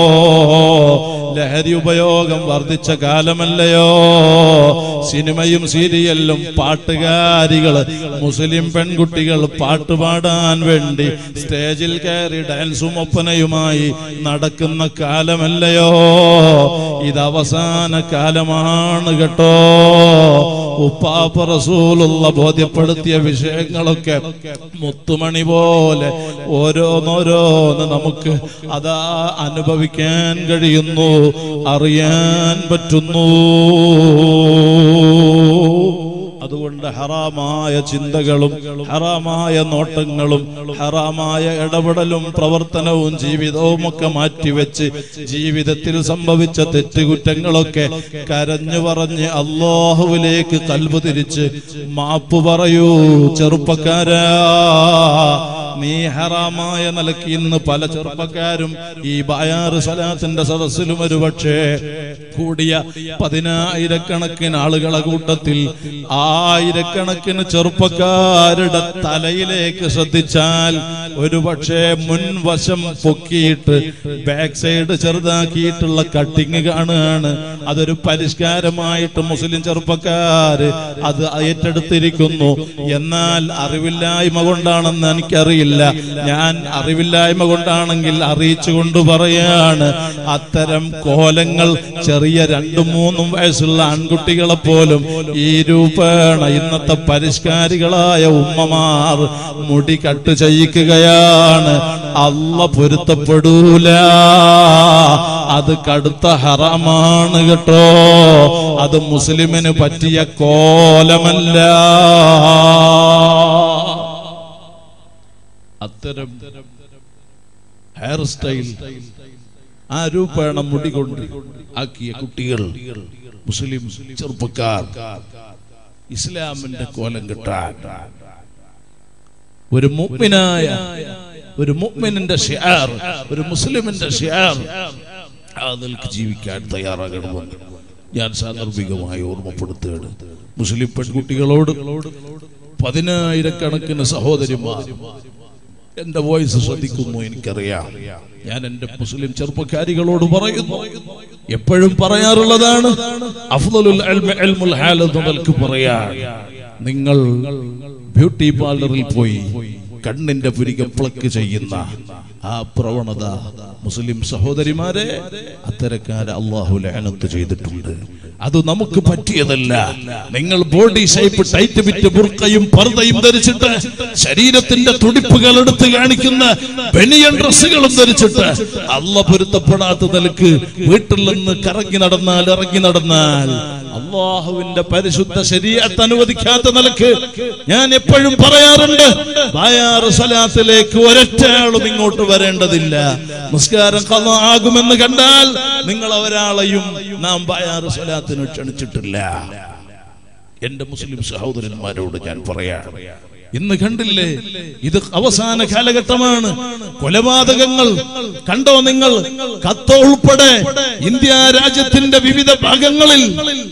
ലഹരി ഉപയോഗം വർദ്ധിച്ച കാലമല്ലയോ സിനിമയും സീരിയലും പാട്ടുകാരികള് മുസ്ലിം പെൺകുട്ടികൾ പാട്ടുപാടാൻ വേണ്ടി സ്റ്റേജിൽ കയറി ഡാൻസും ഒപ്പനയുമായി നടക്കുന്ന കാലമല്ലയോ ഇത് അവസാന കാലമാണ് കേട്ടോ ഉപ്പാപ്പ റസൂലുള്ള ബോധ്യപ്പെടുത്തിയ വിഷയങ്ങളൊക്കെ മുത്തുമണി പോലെ ഓരോന്നോരോന്ന് നമുക്ക് അതാ അനുഭവിക്കാൻ കഴിയുന്നു അറിയാൻ പറ്റുന്നു അതുകൊണ്ട് ഹറാമായ ഹറാമായ ചിന്തകളും ഹറാമായ നോട്ടങ്ങളും ഹറാമായ ഇടപെടലും പ്രവർത്തനവും ജീവിതവും ഒക്കെ മാറ്റിവെച്ച് ജീവിതത്തിൽ സംഭവിച്ച തെറ്റുകുറ്റങ്ങളൊക്കെ കരഞ്ഞു പറഞ്ഞ് അള്ളാഹുവിലേക്ക് കൽബ് തിരിച്ച് മാപ്പ് പറയൂ ചെറുപ്പക്കാരാ നീ ഹറാമായ നിലയ്ക്ക് ഇന്ന് പല ചെറുപ്പക്കാരും ഈ ബയാറ് സലാത്തിന്റെ സദസ്സിലും ഒരു പക്ഷേ കൂടിയ പതിനായിരക്കണക്കിന് ആളുകളെ കൂട്ടത്തിൽ ആയിരക്കണക്കിന് ചെറുപ്പക്കാരുടെ തലയിലേക്ക് ശ്രദ്ധിച്ചാൽ ഒരു പക്ഷേ മുൻവശം പൊക്കിയിട്ട് ബാക്ക് സൈഡ് ചെറുതാക്കിയിട്ടുള്ള കട്ടിങ് കാണുകയാണ് അതൊരു പരിഷ്കാരമായിട്ട് മുസ്ലിം ചെറുപ്പക്കാര് അത് ഏറ്റെടുത്തിരിക്കുന്നു എന്നാൽ അറിവില്ലായ്മ കൊണ്ടാണെന്ന് എനിക്കറിയില്ല ഞാൻ അറിവില്ലായ്മ കൊണ്ടാണെങ്കിൽ അറിയിച്ചുകൊണ്ട് പറയാണ് അത്തരം കോലങ്ങൾ ചെറിയ രണ്ടും മൂന്നും വയസ്സുള്ള ആൺകുട്ടികളെ പോലും ഈ രൂപേണ ഇന്നത്തെ പരിഷ്കാരികളായ ഉമ്മമാർ മുടി കട്ട് ചെയ്യിക്കുകയാണ് അല്ല പൊരുത്തപ്പെടൂല അത് കടുത്ത ഹറാമാണ് കേട്ടോ അത് മുസ്ലിമിന് പറ്റിയ കോലമല്ല അത്തരം ഹെയർ സ്റ്റൈൽ ആ രൂപേണ മുടി കൊണ്ട് ആക്കിയ കുട്ടികൾ മുസ്ലിം ചെറുപ്പക്കാർ ഇസ്ലാമിന്റെ കോലം കിട്ടാൻ ഒരു മുഗ്മിനായ ഒരു മുഗ്മിനിന്റെ ഷിയാർ ഒരു മുസ്ലിമിന്റെ ഷിയാർ അതിൽക്ക് ജീവിക്കാൻ തയ്യാറാകണമെന്ന് ഞാൻ സാന്ദർഭികമായി ഓർമ്മപ്പെടുത്തുകയാണ് മുസ്ലിം പെൺകുട്ടികളോട് പതിനായിരക്കണക്കിന് സഹോദരിമാർ എന്റെ വോയിസ് ശ്രദ്ധിക്കുന്നു എനിക്കറിയാം ഞാൻ എന്റെ മുസ്ലിം ചെറുപ്പക്കാരികളോട് പറയുന്നു എപ്പോഴും പറയാറുള്ളതാണ് അഫ്ദലുൽ ഇൽമി ഇൽമുൽ ഹാൽ എന്ന് നിങ്ങൾക്ക് പറയാം നിങ്ങൾ ബ്യൂട്ടി പാർലറിൽ പോയി കണ്ണിന്റെ പുരിക പ്ലക്ക് ചെയ്യുന്ന ആ പ്രവണത മുസ്ലിം സഹോദരിമാരെ അത്തരക്കാരെ അള്ളാഹു ലാനത്ത് ചെയ്തിട്ടുണ്ട് അത് നമുക്ക് പറ്റിയതല്ല നിങ്ങൾ ബോഡി ഷേപ്പ് ടൈറ്റ് വിറ്റ് ബുർക്കയും പർദ്ദയും ധരിച്ചിട്ട് ശരീരത്തിന്റെ തുടിപ്പുകൾ എടുത്ത് കാണിക്കുന്ന ബനിയൻ ഡ്രസ്സുകളും ധരിച്ചിട്ട് അല്ല പൊരുത്തപ്പെടാത്ത നിലക്ക് വീട്ടിൽ നിന്ന് കറങ്ങി നടന്നാൽ ഇറങ്ങി നടന്നാൽ അള്ളാഹുവിന്റെ പരിശുദ്ധ ശരീരത്ത് അനുവദിക്കാത്ത നിലക്ക് ഞാൻ എപ്പോഴും പറയാറുണ്ട് ബായാറ് സലാത്തിലേക്ക് ഒരൊറ്റയാളും ഇങ്ങോട്ട് വരേണ്ടതില്ല നിസ്കാരം കഥ ആകുമെന്ന് കണ്ടാൽ നിങ്ങൾ ഒരാളെയും നാം ബായാറ് സലാത്തിന് ക്ഷണിച്ചിട്ടില്ല എന്റെ മുസ്ലിം സഹോദരന്മാരോട് ഞാൻ പറയാം ഇന്ന് കണ്ടില്ലേ ഇത് അവസാന കാലഘട്ടമാണ് കൊലപാതകങ്ങൾ കണ്ടോ നിങ്ങൾ കത്തോ ഉൾപ്പെടെ ഇന്ത്യ രാജ്യത്തിന്റെ വിവിധ ഭാഗങ്ങളിൽ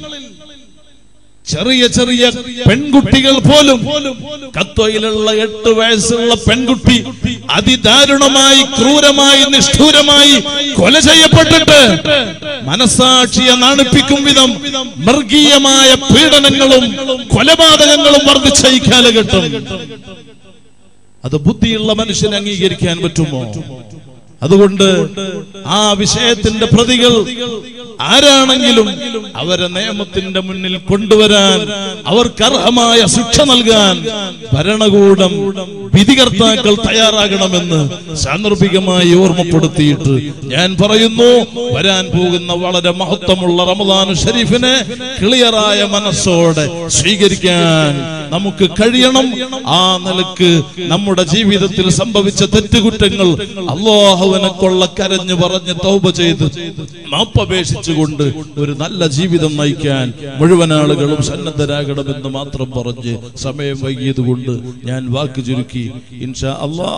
ചെറിയ ചെറിയ പെൺകുട്ടികൾ പോലും കത്തോയിലുള്ള എട്ട് വയസ്സുള്ള പെൺകുട്ടി അതിദാരുണമായി ക്രൂരമായി നിഷ്ഠൂരമായി കൊല ചെയ്യപ്പെട്ടിട്ട് മനസാക്ഷിയെ നാണിപ്പിക്കും വിധം മൃഗീയമായ പീഡനങ്ങളും കൊലപാതകങ്ങളും വർദ്ധിച്ച ഈ കാലഘട്ടം അത് ബുദ്ധിയുള്ള മനുഷ്യന് അംഗീകരിക്കാൻ പറ്റുമോ അതുകൊണ്ട് ആ വിഷയത്തിന്റെ പ്രതികൾ ആരാണെങ്കിലും അവരെ നിയമത്തിന്റെ മുന്നിൽ കൊണ്ടുവരാൻ അവർക്ക് അർഹമായ ശിക്ഷ നൽകാൻ ഭരണകൂടം വിധികർത്താക്കൾ തയ്യാറാകണമെന്ന് സാന്ദർഭികമായി ഓർമ്മപ്പെടുത്തിയിട്ട് ഞാൻ പറയുന്നു വരാൻ പോകുന്ന വളരെ മഹത്വമുള്ള റമദാനു ഷരീഫിനെ ക്ലിയറായ മനസ്സോടെ സ്വീകരിക്കാൻ നമുക്ക് കഴിയണം ആ നിലക്ക് നമ്മുടെ ജീവിതത്തിൽ സംഭവിച്ച തെറ്റുകുറ്റങ്ങൾ അള്ളാഹുവിനെ കൊള്ള കരഞ്ഞു പറഞ്ഞ് തൗബ ചെയ്ത് മാപ്പപേക്ഷിച്ചുകൊണ്ട് ഒരു നല്ല ജീവിതം നയിക്കാൻ മുഴുവൻ ആളുകളും സന്നദ്ധരാകണമെന്ന് മാത്രം പറഞ്ഞ് സമയം വൈകിയത് കൊണ്ട് ഞാൻ വാക്ക് ചുരുക്കി ഇൻഷാ അള്ളാ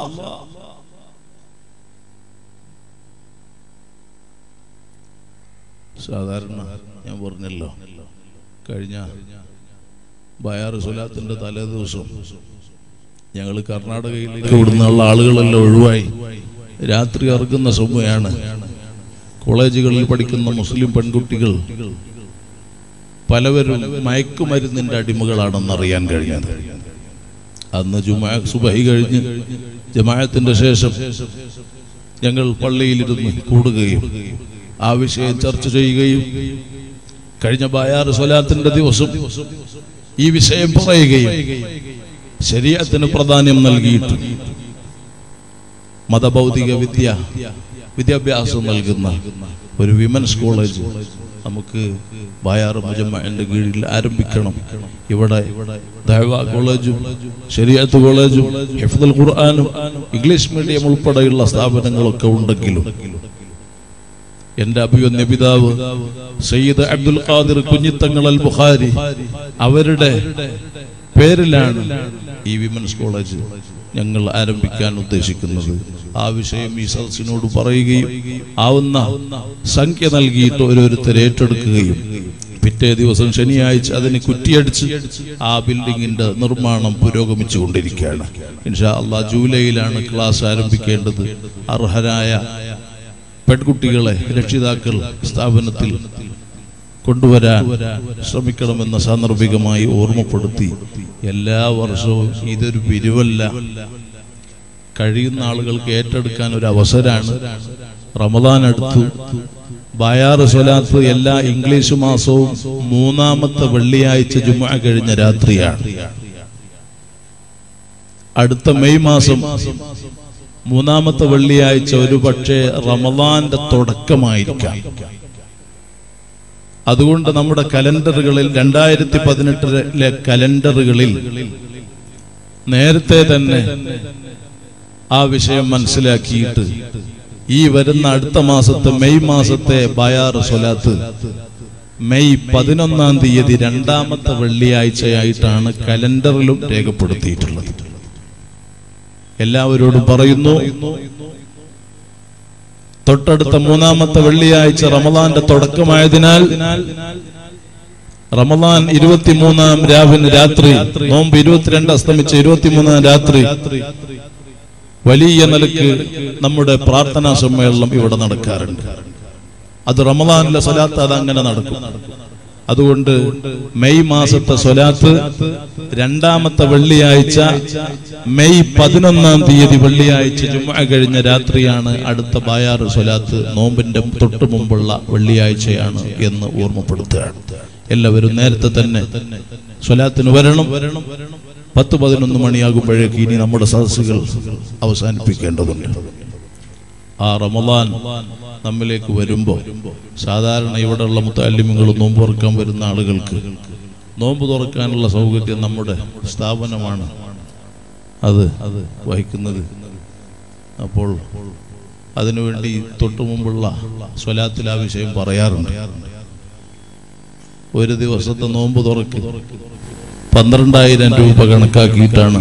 സാധാരണ ഞാൻ പറഞ്ഞല്ലോ കഴിഞ്ഞ ബയാർ സുലാത്തിന്റെ തലേ ദിവസം ഞങ്ങൾ കർണാടകയിലേക്ക് ഇവിടുന്നുള്ള ആളുകളെല്ലാം ഒഴിവായി രാത്രി ഇറങ്ങുന്ന സമയമാണ് കോളേജുകളിൽ പഠിക്കുന്ന മുസ്ലിം പെൺകുട്ടികൾ പലവരും മയക്കുമരുന്നിന്റെ അടിമകളാണെന്ന് അറിയാൻ കഴിഞ്ഞത് അന്ന് ജുമാ സുബഹി കഴിഞ്ഞ് ജമാഅത്തിന്റെ ശേഷം ഞങ്ങൾ പള്ളിയിലിരുന്ന് കൂടുകയും ആ വിഷയം ചർച്ച ചെയ്യുകയും കഴിഞ്ഞ ബായാറ് സ്വലാത്തിന്റെ ദിവസം ഈ വിഷയം പറയുകയും ശരീരത്തിന് പ്രാധാന്യം നൽകിയിട്ട് മതഭൗതിക വിദ്യ വിദ്യാഭ്യാസം നൽകുന്ന ഒരു വിമൻസ് കോളേജ് നമുക്ക് ബായാറ് മുജമ്മന്റെ കീഴിൽ ആരംഭിക്കണം ഇവിടെ ദഅവ കോളേജും ശരിയത്ത് കോളേജും ഹിഫ്ദുൽ ഖുർആനും ഇംഗ്ലീഷ് മീഡിയം ഉൾപ്പെടെയുള്ള സ്ഥാപനങ്ങളൊക്കെ ഉണ്ടെങ്കിലും എന്റെ അഭിവന്യ പിതാവ് സയ്യിദ് അബ്ദുൽ ഖാദിർ കുഞ്ഞിത്തങ്ങൾ അൽ ബുഖാരി അവരുടെ പേരിലാണ് ഈ വിമൻസ് കോളേജ് ഞങ്ങൾ ആരംഭിക്കാൻ ഉദ്ദേശിക്കുന്നത് ആ വിഷയം ഈ സദസ്സിനോട് പറയുകയും ആവുന്ന സംഖ്യ നൽകിയിട്ട് ഓരോരുത്തർ ഏറ്റെടുക്കുകയും പിറ്റേ ദിവസം ശനിയാഴ്ച അതിന് കുറ്റിയടിച്ച് ആ ബിൽഡിങ്ങിന്റെ നിർമ്മാണം പുരോഗമിച്ചു കൊണ്ടിരിക്കുകയാണ് ഇൻഷാ അള്ളാഹ് ജൂലൈയിലാണ് ക്ലാസ് ആരംഭിക്കേണ്ടത് അർഹരായ പെൺകുട്ടികളെ രക്ഷിതാക്കൾ സ്ഥാപനത്തിൽ കൊണ്ടുവരാൻ ശ്രമിക്കണമെന്ന സാന്ദർഭികമായി ഓർമ്മപ്പെടുത്തി എല്ലാ വർഷവും ഇതൊരു പിരിവല്ല കഴിയുന്ന ആളുകൾക്ക് ഏറ്റെടുക്കാൻ ഒരു അവസരമാണ് റമദാൻ അടുത്തു ബായാറ് സ്വലാത്ത് എല്ലാ ഇംഗ്ലീഷ് മാസവും മൂന്നാമത്തെ വെള്ളിയാഴ്ച ജുമ കഴിഞ്ഞ രാത്രിയാണ് അടുത്ത മെയ് മാസം മൂന്നാമത്തെ വെള്ളിയാഴ്ച ഒരു പക്ഷേ റമദാന്റെ തുടക്കമായിരിക്കാം അതുകൊണ്ട് നമ്മുടെ കലണ്ടറുകളിൽ രണ്ടായിരത്തി പതിനെട്ടിലെ കലണ്ടറുകളിൽ നേരത്തെ തന്നെ ആ വിഷയം മനസ്സിലാക്കിയിട്ട് ഈ വരുന്ന അടുത്ത മാസത്തെ മെയ് മാസത്തെ ബയാർ സ്വലാത്ത് മെയ് പതിനൊന്നാം തീയതി രണ്ടാമത്തെ വെള്ളിയാഴ്ചയായിട്ടാണ് കലണ്ടറിലും രേഖപ്പെടുത്തിയിട്ടുള്ളത് എല്ലാവരോടും പറയുന്നു തൊട്ടടുത്ത മൂന്നാമത്തെ വെള്ളിയാഴ്ച റമദാന്റെ തുടക്കമായതിനാൽ റമദാൻ ഇരുപത്തിമൂന്നാം രാവിന് രാത്രി നോമ്പ് ഇരുപത്തിരണ്ട് അസ്തമിച്ച ഇരുപത്തിമൂന്നാം രാത്രി വലിയ നിലക്ക് നമ്മുടെ പ്രാർത്ഥനാ സമ്മേളനം ഇവിടെ നടക്കാറുണ്ട് അത് റമദാനിലെ സ്വലാത്ത് അത് അങ്ങനെ നടക്കും അതുകൊണ്ട് മെയ് മാസത്തെ സ്വലാത്ത് രണ്ടാമത്തെ വെള്ളിയാഴ്ച മെയ് പതിനൊന്നാം തീയതി വെള്ളിയാഴ്ച ജുമ കഴിഞ്ഞ രാത്രിയാണ് അടുത്ത ബായാറ് സ്വലാത്ത് നോമ്പിന്റെ തൊട്ടു മുമ്പുള്ള വെള്ളിയാഴ്ചയാണ് എന്ന് ഓർമ്മപ്പെടുത്തുകയാണ് എല്ലാവരും നേരത്തെ തന്നെ സ്വലാത്തിന് വരണം പത്ത് പതിനൊന്ന് മണിയാകുമ്പോഴേക്ക് ഇനി നമ്മുടെ സദസ്സുകൾ അവസാനിപ്പിക്കേണ്ടതുണ്ട് ആ റമദാൻ നമ്മിലേക്ക് വരുമ്പോൾ സാധാരണ ഇവിടെയുള്ള മുത്താലിമ്യങ്ങൾ നോമ്പ് തുറക്കാൻ വരുന്ന ആളുകൾക്ക് നോമ്പ് തുറക്കാനുള്ള സൗകര്യം നമ്മുടെ സ്ഥാപനമാണ് അത് അത് വഹിക്കുന്നത് അപ്പോൾ അതിനുവേണ്ടി തൊട്ടു മുമ്പുള്ള സ്വലാത്തിൽ ആ വിഷയം പറയാറുണ്ട് ഒരു ദിവസത്തെ നോമ്പ് തുറക്ക് പന്ത്രണ്ടായിരം രൂപ കണക്കാക്കിയിട്ടാണ്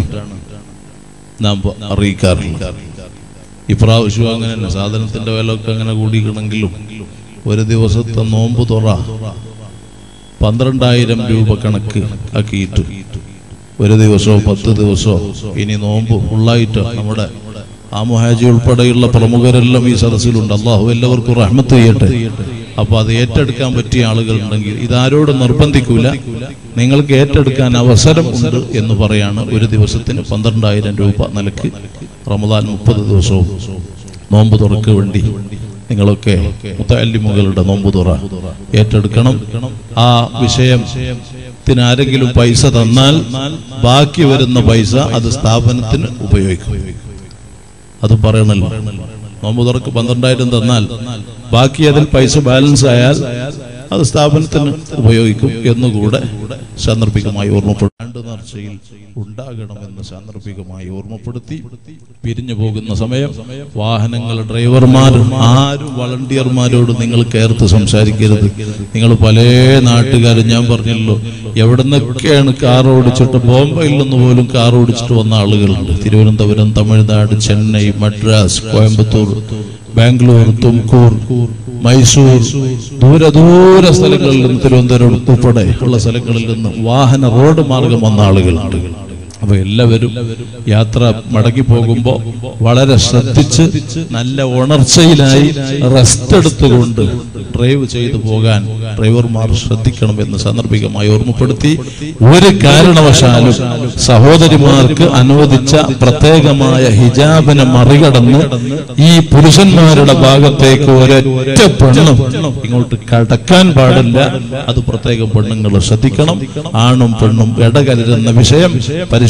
നാം പ- അറിയിക്കാറുള്ളത് ഇപ്രാവശ്യം അങ്ങനെ തന്നെ സാധനത്തിന്റെ വില ഒക്കെ അങ്ങനെ കൂടിക്കണമെങ്കിലും ഒരു ദിവസത്തെ നോമ്പ് തുറ പന്ത്രണ്ടായിരം രൂപ കണക്ക് ആക്കിയിട്ട് ഒരു ദിവസമോ പത്ത് ദിവസമോ ഇനി നോമ്പ് ഫുള്ളായിട്ട് നമ്മുടെ ആ മുഹാജി ഉൾപ്പെടെയുള്ള പ്രമുഖരെല്ലാം ഈ സദസ്സിലുണ്ട് അള്ളാഹു എല്ലാവർക്കും റഹ്മത്ത് ചെയ്യട്ടെ അപ്പൊ അത് ഏറ്റെടുക്കാൻ പറ്റിയ ആളുകൾ ഉണ്ടെങ്കിൽ ഇതാരോടും നിർബന്ധിക്കൂല നിങ്ങൾക്ക് ഏറ്റെടുക്കാൻ അവസരം ഉണ്ട് എന്ന് പറയാണ് ഒരു ദിവസത്തിന് പന്ത്രണ്ടായിരം രൂപ നിലക്ക് റമദാൻ മുപ്പത് ദിവസവും നോമ്പ് തുറക്ക് വേണ്ടി നിങ്ങളൊക്കെ മുത്തല്ലിമുകളുടെ നോമ്പ് തുറ ഏറ്റെടുക്കണം ആ വിഷയത്തിന് ആരെങ്കിലും പൈസ തന്നാൽ ബാക്കി വരുന്ന പൈസ അത് സ്ഥാപനത്തിന് ഉപയോഗിക്കും അത് പറയണല്ലോ നോമ്പ് തുറക്ക് പന്ത്രണ്ടായിരം തന്നാൽ ബാക്കി അതിൽ പൈസ ബാലൻസ് ആയാൽ അത് സ്ഥാപനത്തിന് ഉപയോഗിക്കും എന്നുകൂടെ സാന്ദർഭികമായി ഓർമ്മപ്പെടുത്തി രണ്ട് നേർച്ചയിൽ ഉണ്ടാകണമെന്ന് സാന്ദർഭികമായി ഓർമ്മപ്പെടുത്തി പിരിഞ്ഞു പോകുന്ന സമയം വാഹനങ്ങൾ ഡ്രൈവർമാർ ആരും വളണ്ടിയർമാരോട് നിങ്ങൾ കയർത്ത് സംസാരിക്കരുത് നിങ്ങൾ പല നാട്ടുകാരും ഞാൻ പറഞ്ഞല്ലോ എവിടെ നിന്നൊക്കെയാണ് കാർ ഓടിച്ചിട്ട് ബോംബെയിൽ നിന്ന് പോലും കാർ ഓടിച്ചിട്ട് വന്ന ആളുകളുണ്ട് തിരുവനന്തപുരം തമിഴ്നാട് ചെന്നൈ മദ്രാസ് കോയമ്പത്തൂർ ബാംഗ്ലൂർ തുംകൂർ മൈസൂർ ദൂര ദൂര സ്ഥലങ്ങളിൽ നിന്ന് തിരുവനന്തപുരം ഉൾപ്പെടെ ഉള്ള സ്ഥലങ്ങളിൽ നിന്ന് വാഹന റോഡ് മാർഗം വന്ന ആളുകളുണ്ട് അപ്പൊ എല്ലാവരും യാത്ര മടങ്ങി പോകുമ്പോ വളരെ ശ്രദ്ധിച്ച് നല്ല ഉണർച്ചയിലായി റെസ്റ്റ് എടുത്തുകൊണ്ട് ഡ്രൈവ് ചെയ്തു പോകാൻ ഡ്രൈവർമാർ ശ്രദ്ധിക്കണമെന്ന് സാന്ദർഭികമായി ഓർമ്മപ്പെടുത്തി ഒരു കാരണവശാലും സഹോദരിമാർക്ക് അനുവദിച്ച പ്രത്യേകമായ ഹിജാബിനെ മറികടന്ന് ഈ പുരുഷന്മാരുടെ ഭാഗത്തേക്ക് ഒരൊറ്റ പെണ്ണും ഇങ്ങോട്ട് കടക്കാൻ പാടില്ല അത് പ്രത്യേകം പെണ്ണുങ്ങൾ ശ്രദ്ധിക്കണം ആണും പെണ്ണും ഇടകലരുന്ന വിഷയം പരിശുദ്ധ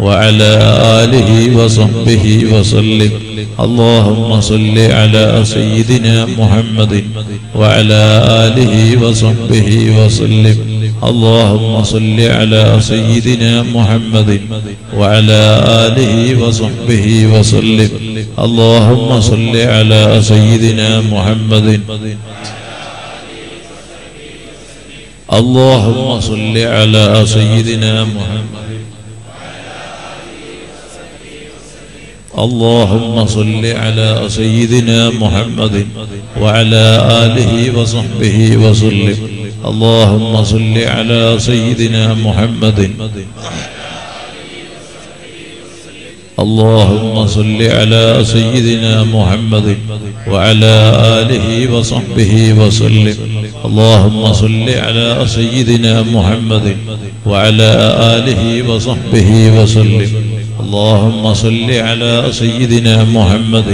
وعلى آله وصحبه وسلم اللهم صل على سيدنا محمد وعلى آله وصحبه وسلم اللهم صل على سيدنا محمد وعلى آله وصحبه وسلم اللهم صل على سيدنا محمد اللهم صل على سيدنا محمد اللهم صل على سيدنا محمد وعلى آله وصحبه وسلم اللهم صل على سيدنا محمد اللهم صل على سيدنا محمد وعلى آله وصحبه وسلم اللهم صل على سيدنا محمد وعلى آله وصحبه وسلم اللهم صل على سيدنا محمد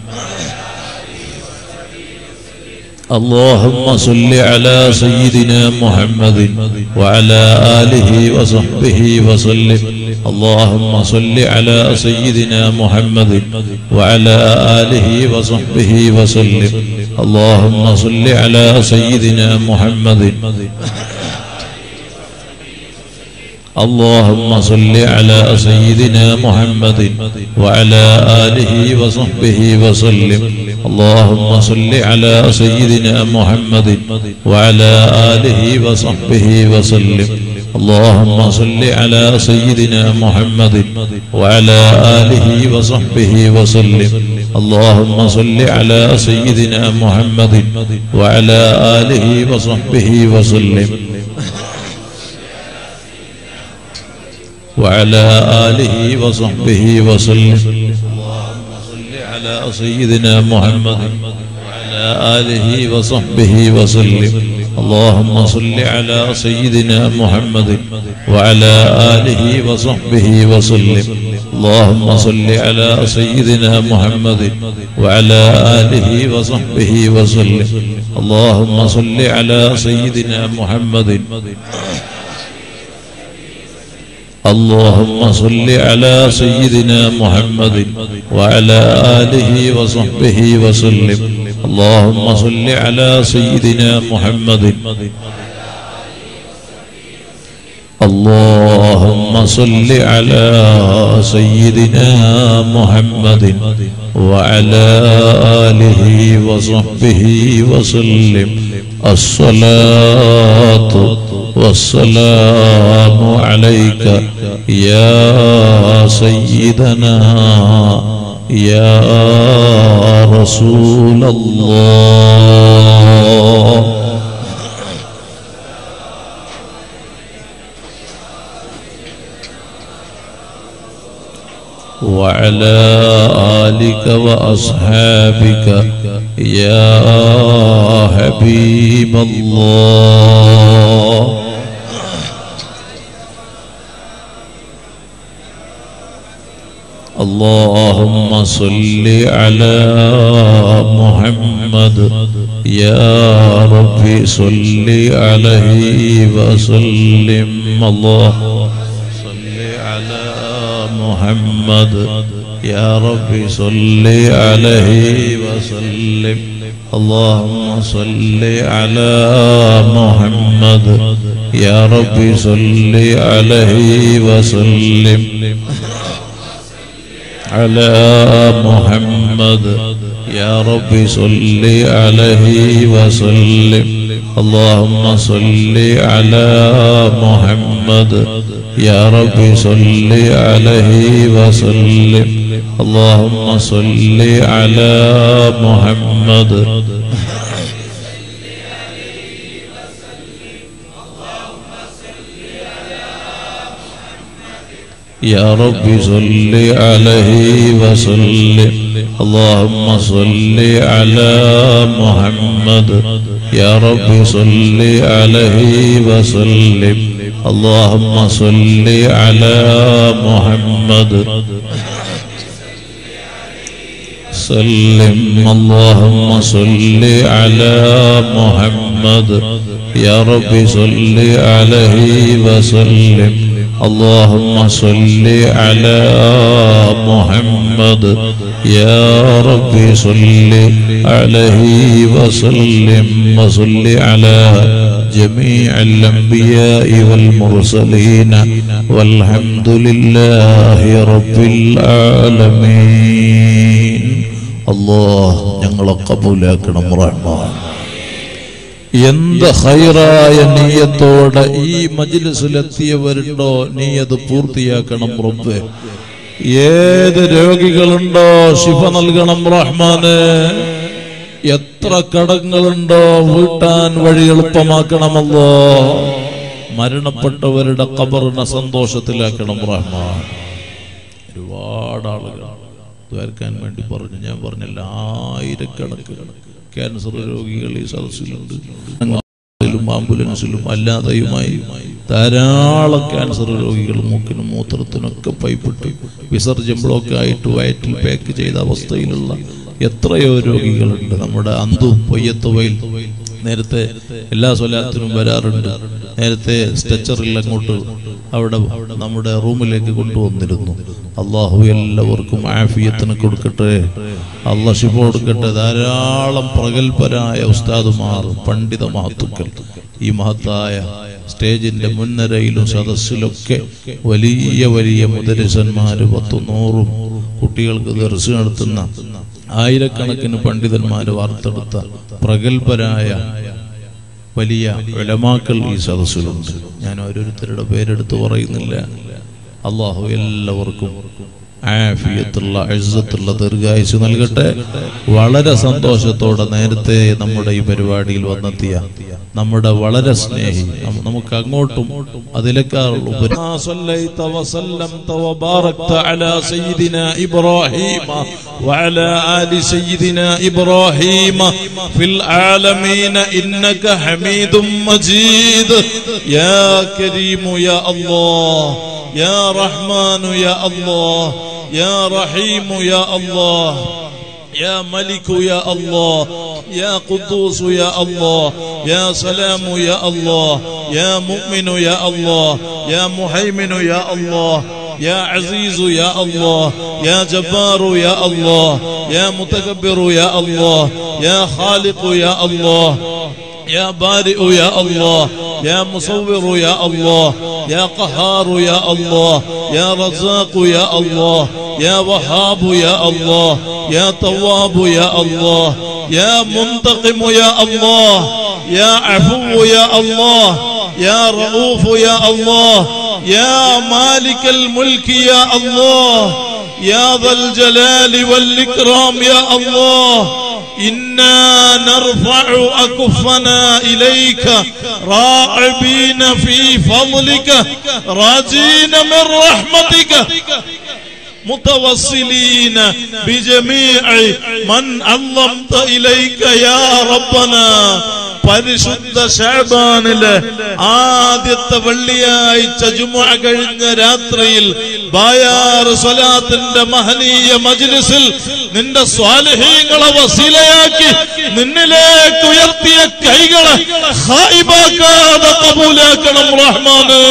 اللهم صل على سيدنا محمد وعلى آله وصحبه وسلم اللهم صل على سيدنا محمد وعلى آله وصحبه وسلم اللهم صل على سيدنا محمد اللهم صل على سيدنا محمد وعلى آله وصحبه وسلم اللهم صل على سيدنا محمد وعلى آله وصحبه وسلم اللهم صل على سيدنا محمد وعلى آله وصحبه وسلم اللهم صل على سيدنا محمد وعلى آله وصحبه وسلم وعلى آله وصحبه وسلم اللهم صل على سيدنا محمد وعلى آله وصحبه وسلم اللهم صل على سيدنا محمد وعلى آله وصحبه وسلم اللهم صل على سيدنا محمد وعلى آله وصحبه وسلم اللهم صل على سيدنا محمد اللهم صل على سيدنا محمد وعلى آله وصحبه وسلم اللهم صل على سيدنا محمد اللهم صل على سيدنا محمد وعلى آله وصحبه وسلم الصلاة والسلام عليك يا سيدنا يا رسول الله وعلى آلك وأصحابك يا حبيب الله اللهم صل على محمد يا رب صل عليه وسلم الله صل على محمد يا رب صل عليه وسلم اللهم صل على محمد يا رب صل عليه وسلم على محمد يا رب صل عليه وسلم اللهم صل على محمد يا رب صل عليه وسلم اللهم صل على محمد يا رب صل عليه وسلم اللهم صل على محمد يا رب صل عليه وسلم اللهم صل على محمد سلم اللهم صل على محمد يا رب صل عليه وسلم اللهم صل على محمد يا رب صل عليه وسلم وصل على جميع الأنبياء والمرسلين والحمد لله رب العالمين الله ഞങ്ങളെ കബൂലാക്കണം റഹ്മാൻ എന്ത് ഹൈറായ നീയത്തോടെ ഈ മജിലിസിലെത്തിയവരുണ്ടോ നീ അത് പൂർത്തിയാക്കണം റബ്ബെ ഏത് രോഗികളുണ്ടോ ശിഫ നൽകണം റഹ്മാന് എത്ര കടങ്ങളുണ്ടോ വീട്ടാൻ വഴി എളുപ്പമാക്കണമല്ലോ മരണപ്പെട്ടവരുടെ കബറിനെ സന്തോഷത്തിലാക്കണം റഹ്മാൻ ഒരുപാട് ആളുകൾ ദ്വാരക്കാൻ വേണ്ടി പറഞ്ഞു ഞാൻ പറഞ്ഞില്ല ആയിരക്കണക്കിന് ക്യാൻസർ രോഗികൾ ഈ സദസ്സിലുണ്ട് ിലും ആംബുലൻസിലും അല്ലാതെയുമായി ധാരാളം ക്യാൻസർ രോഗികൾ മൂക്കിനും മൂത്രത്തിനൊക്കെ പൈപ്പിട്ട് വിസർജ്യം ബ്ലോക്ക് ആയിട്ട് വയറ്റിൽ പാക്ക് ചെയ്ത അവസ്ഥയിലുള്ള എത്രയോ രോഗികളുണ്ട് നമ്മുടെ അന്തു പൊയ്യത്തുവയിൽ നേരത്തെ എല്ലാ സ്വലാത്തിനും വരാറുണ്ട് നേരത്തെ സ്ട്രെച്ചറിൽ അങ്ങോട്ട് അവിടെ നമ്മുടെ റൂമിലേക്ക് കൊണ്ടുവന്നിരുന്നു അള്ളാഹു എല്ലാവർക്കും ആഫിയത്തിന് കൊടുക്കട്ടെ അള്ളാഹ് ശിഫ കൊടുക്കട്ടെ ധാരാളം പ്രഗത്ഭരായ ഉസ്താദുമാർ പണ്ഡിത മഹത്തുക്കൾ ഈ മഹത്തായ സ്റ്റേജിന്റെ മുൻനിരയിലും സദസ്സിലൊക്കെ വലിയ വലിയ മുദരിസന്മാര് പത്തും നൂറും കുട്ടികൾക്ക് ദർശനം നടത്തുന്ന ആയിരക്കണക്കിന് പണ്ഡിതന്മാര് വാർത്തെടുത്ത പ്രഗത്ഭരായ വലിയ ഉലമാക്കൾ ഈ സദസ്സിലുണ്ട് ഞാൻ ഓരോരുത്തരുടെ പേരെടുത്ത് പറയുന്നില്ല അള്ളാഹു എല്ലാവർക്കും ആഫിയത്തുള്ള അഴുസത്തുള്ള ദീർഘായുസ് നൽകട്ടെ വളരെ സന്തോഷത്തോടെ നേരത്തെ നമ്മുടെ ഈ പരിപാടിയിൽ വന്നെത്തിയ നമ്മുടെ വളരെ സ്നേഹി നം- നമുക്ക് അങ്ങോട്ടും അതിലേക്കാൾ ഉപരി صليت وسلمت وباركت على سيدنا إبراهيم وعلى آل سيدنا إبراهيم في العالمين إنك حميد مجيد يا كريم يا الله يا رحمن يا الله يا رحيم يا الله يا ملك يا الله يا قدوس يا الله يا سلام يا الله يا مؤمن يا الله يا مهيمن يا الله يا عزيز يا الله يا جبار يا الله يا متكبر يا الله يا خالق يا الله يا بارئ يا الله يا مصور يا الله يا قهار يا الله يا رزاق يا الله يا وهاب يا الله يا تواب يا الله يا منتقم يا الله يا عفو يا الله يا رؤوف يا الله يا مالك الملك يا الله يا ذا الجلال والإكرام يا الله إنا نرفع أكفنا إليك راعبين في فضلك راجين من رحمتك متوصلين بجميع من علمت إليك يا ربنا പരിശുദ്ധ ഷാബാനില് ആദ്യത്തെ വെള്ളിയാഴ്ച ജുമുഅ കഴിഞ്ഞ രാത്രിയിൽ ബായാറ് സ്വലാത്തിന്റെ മഹനീയ മജ്ലിസിൽ നിന്റെ സ്വാലഹീങ്ങളെ വസീലയാക്കി നിന്നിലേക്ക് ഉയർത്തിയ കൈകളെ ഹായിബാക്കാതെ കബൂലാക്കണം റഹ്മാന്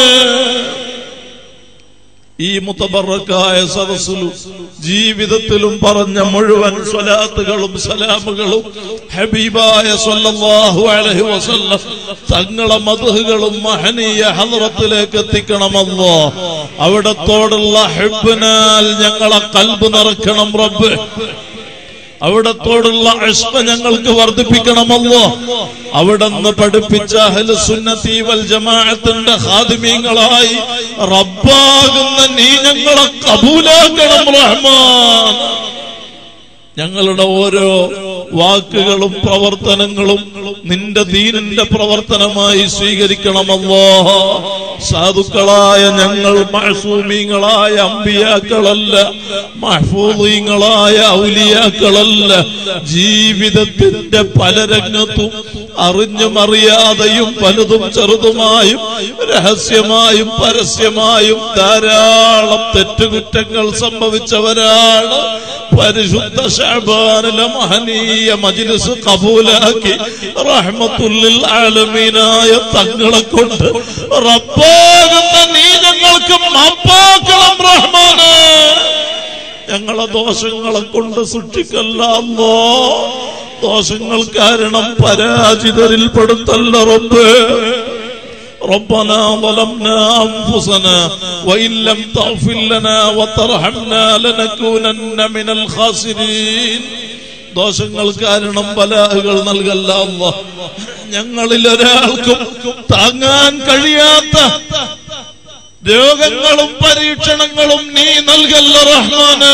ഈ മുത്തബറക്കായ സദസ്സിലും ജീവിതത്തിലും പറഞ്ഞ മുഴുവൻ സ്വലാത്തുകളും സലാമുകളും ഹബീബായ സല്ലല്ലാഹു അലൈഹി വസല്ലം തങ്ങളെ മധുഹുകളും മഹനീയ ഹദ്റത്തിലേക്ക് എത്തിക്കണമല്ലോ അവിടത്തോടുള്ള ഹെബിനാൽ ഞങ്ങളെ കൽബ് നിറക്കണം റബ്ബ് അവിടത്തോടുള്ള ഇഷ്ക ഞങ്ങൾക്ക് വർദ്ധിപ്പിക്കണമല്ലോ അവിടുന്ന് പഠിപ്പിച്ച അഹ്ലു സുന്നത്തി വൽ ജമാഅത്തിന്റെ ഖാദിമീങ്ങളായി റബ്ബാകുന്ന നീ ഞങ്ങളെ കബൂലാക്കണം റഹ്മാൻ ഞങ്ങളുടെ ഓരോ വാക്കുകളും പ്രവർത്തനങ്ങളും നിന്റെ ദീനിന്റെ പ്രവർത്തനമായി സ്വീകരിക്കണമല്ലോ സാധുക്കളായ ഞങ്ങൾ മഹസൂമീങ്ങളായ അമ്പിയാക്കളല്ല മഹഫൂദീങ്ങളായ ഔലിയാക്കളല്ല ജീവിതത്തിന്റെ പല രംഗത്തും അറിഞ്ഞും അറിയാതെയും പലതും ചെറുതുമായും രഹസ്യമായും പരസ്യമായും ധാരാളം തെറ്റുകുറ്റങ്ങൾ സംഭവിച്ചവരാണ് പരിശുദ്ധ ഷാബാനിലെ മഹനീയ മജ്ലിസ് കബൂലാക്കി റഹ്മത്തുല്ലിൽ ആലമീനായ തങ്ങളെ കൊണ്ട് റബ്ബാകുന്ന നീ ഞങ്ങളെ ഞങ്ങൾക്ക് മാപ്പാക്കണം റഹ്മാന് ഞങ്ങളെ ദോഷങ്ങളെ കൊണ്ട് സൃഷ്ടിക്കല്ലോ ദോഷങ്ങൾ കാരണം പരാജിതരിൽ പെടുത്തല്ല റബ്ബ് ربنا ظلمنا أنفسنا وإن لم تغفر لنا وترحمنا لنكونن من الخاسرين ദോഷങ്ങൾ കാരണം ബലാഹുകൾ നൽകല്ല അല്ല ഞങ്ങളിൽ ഒരാൾക്കും താങ്ങാൻ കഴിയാത്ത രോഗങ്ങളും പരീക്ഷണങ്ങളും നീ നൽകല്ല റഹ്മാന്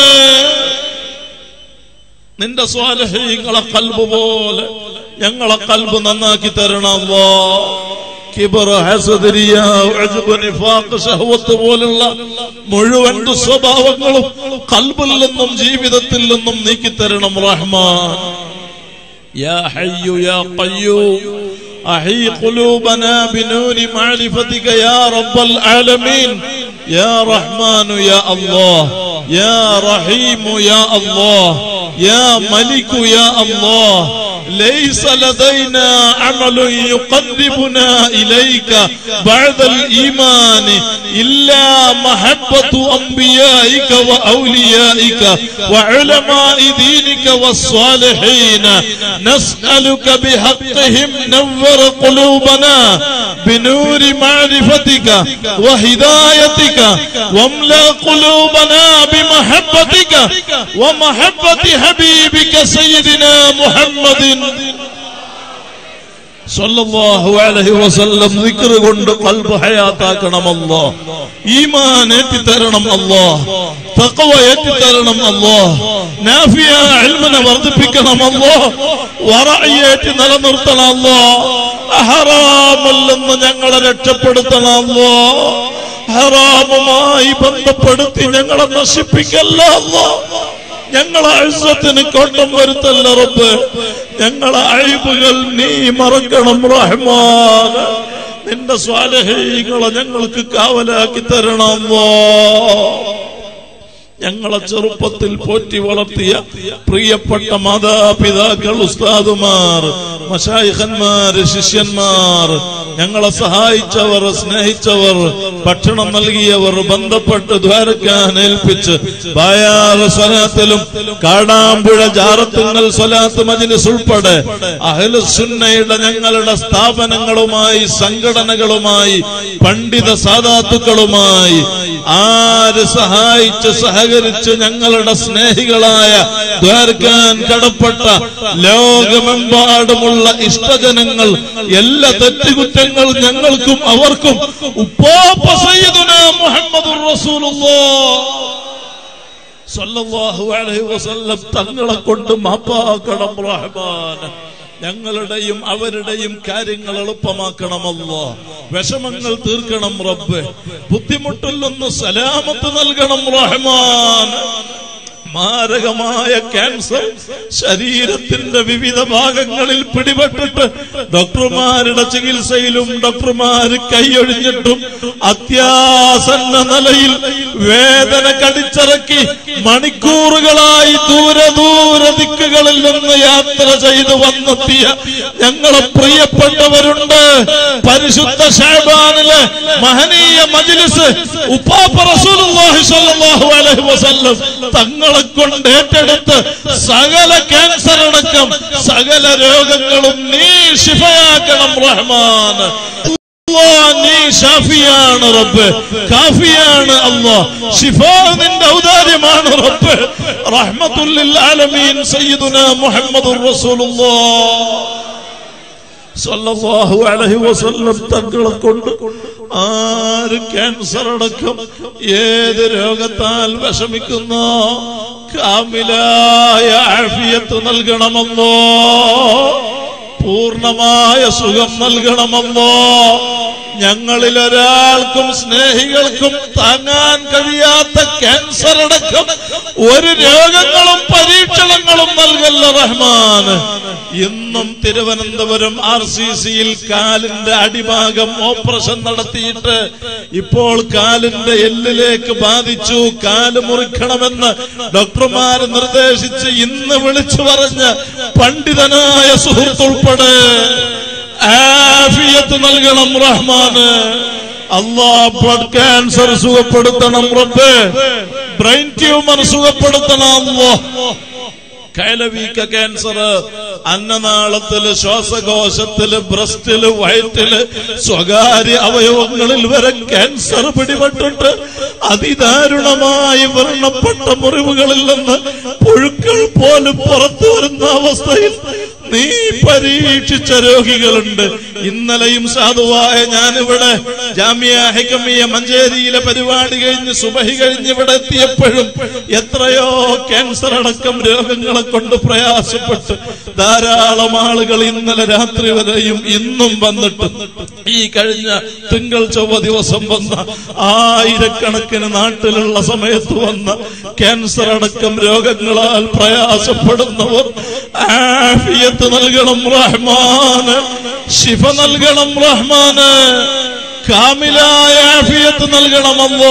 നിന്റെ സ്വാലഹീങ്ങളെ കൽബ് പോലെ ഞങ്ങളെ കൽബ് നന്നാക്കി തരണമല്ലോ കിബർ ഹസദരിയ ഉജ്ബ്, നിഫാഖ്, ശഹ്വത്ത് പോലുള്ള മുഴുവൻ ദുസ്വഭാവങ്ങളും കൽബിൽ നിന്നും ജീവിതത്തിൽ നിന്നും നീക്കി തരണം റഹ്മാൻ يا حي يا قيوم أحي قلوبنا بنور معرفتك يا رب العالمين يا رحمن يا الله يا رحيم يا الله يا ملك يا الله ليس لدينا عمل يقربنا إليك بعد الإيمان إلا محبة أنبيائك وأوليائك وعلماء دينك والصالحين نسألك بحقهم نور قلوبنا بنور معرفتك وهدايتك واملأ قلوبنا بمحبتك ومحبة حبيبك سيدنا محمد സല്ലല്ലാഹു അലൈഹി വസല്ലം ദിക്ർ കൊണ്ട് ഖൽബ് ഹയാത്താക്കണം അല്ലാ ഈമാൻ ഏറ്റി തരണം അല്ലാ തഖ്വ ഏറ്റി തരണം അല്ലാ നാഫിയ ഇൽമിനെ വർദ്ധിപ്പിക്കണം അല്ലാ വറഇ ഏറ്റി നിലനിർത്തണം അല്ലാ ഹറാമിൽ നിന്ന് ഞങ്ങളെ രക്ഷപ്പെടുത്തണം അല്ലാ ഹറാമുമായി ബന്ധപ്പെടുത്തി ഞങ്ങളെ നശിപ്പിക്കല്ല അല്ലാ ഞങ്ങളെ അഴുസത്തിന് കോട്ടം വരുത്തല്ല റബ്ബ് ഞങ്ങളെ അഴിബുകൾ നീ മറക്കണം റഹ്മാൻ നിന്റെ സ്വാലഹീകളെ ഞങ്ങൾക്ക് കാവലാക്കി തരണമോ ഞങ്ങളെ ചെറുപ്പത്തിൽ പോറ്റി വളർത്തിയ പ്രിയപ്പെട്ട മാതാപിതാക്കൾ ഉസ്താദുമാർ മഷായിഖന്മാര് ശിഷ്യന്മാർ ഞങ്ങളെ സഹായിച്ചവർ സ്നേഹിച്ചവർ ഭക്ഷണം നൽകിയവർ ബന്ധപ്പെട്ട് ദ്വാരക്കാൻ ഏൽപ്പിച്ച് ബായാറ് സ്വലാത്തിലും കാടാമ്പുഴ ജാറത്തുങ്ങൽ സ്വലാത്ത് മജിലിസ് ഉൾപ്പെടെ അഹ്ലുസുന്നയുടെ ഞങ്ങളുടെ സ്ഥാപനങ്ങളുമായി സംഘടനകളുമായി പണ്ഡിത സാധാത്തുക്കളുമായി ആര് സഹായിച്ച് സഹകരിച്ച് ഞങ്ങളുടെ സ്നേഹികളായ ദ്വാരക്കാൻ കടപ്പെട്ട ലോകമെമ്പാടുമുള്ള ഇഷ്ടജനങ്ങൾ എല്ലാ തെറ്റുകുറ്റങ്ങൾ ഞങ്ങൾക്കും അവർക്കും ഉപ്പാപ്പ സയ്യിദുന മുഹമ്മദുർ റസൂലുള്ളാഹ് സല്ലല്ലാഹു അലൈഹി വസല്ലം തങ്ങളെ കൊണ്ട് മാപ്പാക്കണം റഹ്മാൻ ഞങ്ങളുടെയും അവരുടെയും കാര്യങ്ങൾ എളുപ്പമാക്കണമല്ലോ വിഷമങ്ങൾ തീർക്കണം റബ്ബ് ബുദ്ധിമുട്ടിൽ നിന്ന് സലാമത്ത് നൽകണം റഹ്മാൻ മാരകമായ ക്യാൻസർ ശരീരത്തിന്റെ വിവിധ ഭാഗങ്ങളിൽ പിടിപെട്ടിട്ട് ഡോക്ടർമാരുടെ ചികിത്സയിലും ഡോക്ടർമാര് കൈയൊഴിഞ്ഞിട്ടും അത്യാസന്ന നിലയിൽ വേദന കടിച്ചിറക്കി മണിക്കൂറുകളായി ദൂരെ ദൂരെ ദിക്കുകളിൽ നിന്ന് യാത്ര ചെയ്ത് വന്നെത്തിയ ഞങ്ങളെ പ്രിയപ്പെട്ടവരുണ്ട് പരിശുദ്ധ ഷാബാനിലെ മഹനീയ മജ്ലിസ് ഉപ്പാപ്പ റസൂലുള്ളാഹി സ്വല്ലല്ലാഹു അലൈഹി വസല്ലം തങ്ങളെ കൊണ്ട് ഏറ്റെടുത്ത് സകല ക്യാൻസർ അടക്കം സകല രോഗങ്ങളും നീ ശിഫയാക്കണം റഹ്മാൻ അല്ലാ, നീ ഷാഫിയാണ് റബ്ബ് കാഫിയാണ് അല്ലാ ഷിഫ നിന്റെ ഔദാര്യമാണ് റബ്ബ് റഹ്മത്തുല്ലിൽ ആലമീൻ സയ്യിദുന മുഹമ്മദുർ റസൂലുള്ളാഹ് സല്ലല്ലാഹു അലൈഹി വസല്ലം തങ്ങളെ കൊണ്ട് ആര് ക്യാൻസർ അടക്കം ഏത് രോഗത്താൽ വിഷമിക്കുന്നോ കാമിലായ ആഫിയത്ത് നൽകണമെന്നോ പൂർണമായ സുഖം നൽകണമെന്നോ ഞങ്ങളിൽ ഒരാൾക്കും സ്നേഹികൾക്കും താങ്ങാൻ കഴിയാത്ത ക്യാൻസർ അടക്കം ഒരു രോഗങ്ങളും പരീക്ഷണങ്ങളും നൽകല്ല റഹ്മാൻ ഇന്നും തിരുവനന്തപുരം ആർ സി സിയിൽ കാലിന്റെ അടിഭാഗം ഓപ്പറേഷൻ നടത്തിയിട്ട് ഇപ്പോൾ കാലിന്റെ എല്ലിലേക്ക് ബാധിച്ചു കാല് മുറിക്കണമെന്ന് ഡോക്ടർമാർ നിർദ്ദേശിച്ച് ഇന്ന് വിളിച്ചു പറഞ്ഞ പണ്ഡിതനായ സുഹൃത്തുൾപ്പെടെ ആഫിയത്ത് നൽകണം റഹ്മാന് അല്ലാ ബ്ലഡ് ക്യാൻസർ സുഖപ്പെടുത്തണം റബ്ബേ ബ്രെയിൻ ട്യൂമർ സുഖപ്പെടുത്തണം അല്ലാ കൈലവീക്ക ക്യാൻസർ അന്നനാളത്തില് ശ്വാസകോശത്തില് ബ്രസ്റ്റില് വയറ്റില് സ്വകാര്യ അവയവങ്ങളിൽ വരെ ക്യാൻസർ പിടിപെട്ടിട്ട് അതിദാരുണമായി വർണ്ണപ്പെട്ട മുറിവുകളിൽ നിന്ന് പുഴുക്കൾ പോലും പുറത്തു വരുന്ന അവസ്ഥയിൽ നീ പരീക്ഷിച്ച രോഗികളുണ്ട് ഇന്നലെയും സാധുവായ ഞാനിവിടെ ജാമ്യ ഹെക്കമിയ മഞ്ചേരിയിലെ പരിപാടി കഴിഞ്ഞ് സുബഹി കഴിഞ്ഞ് ഇവിടെ എത്തിയപ്പോഴും എത്രയോ ക്യാൻസർ അടക്കം രോഗങ്ങളെ കൊണ്ട് പ്രയാസപ്പെട്ട് ധാരാളം ആളുകൾ ഇന്നലെ രാത്രി വരെയും ഇന്നും വന്നിട്ട് ഈ കഴിഞ്ഞ തിങ്കൾ ചൊവ്വ ദിവസം വന്ന ആയിരക്കണക്കിന് നാട്ടിലുള്ള സമയത്ത് വന്ന ക്യാൻസർ അടക്കം രോഗങ്ങളാൽ പ്രയാസപ്പെടുന്നവർ ആഫിയത്ത് നൽകണം റഹ്മാന് ശിഫ നൽകണം റഹ്മാന് കാമിലായ ആഫിയത്ത് നൽകണമല്ലോ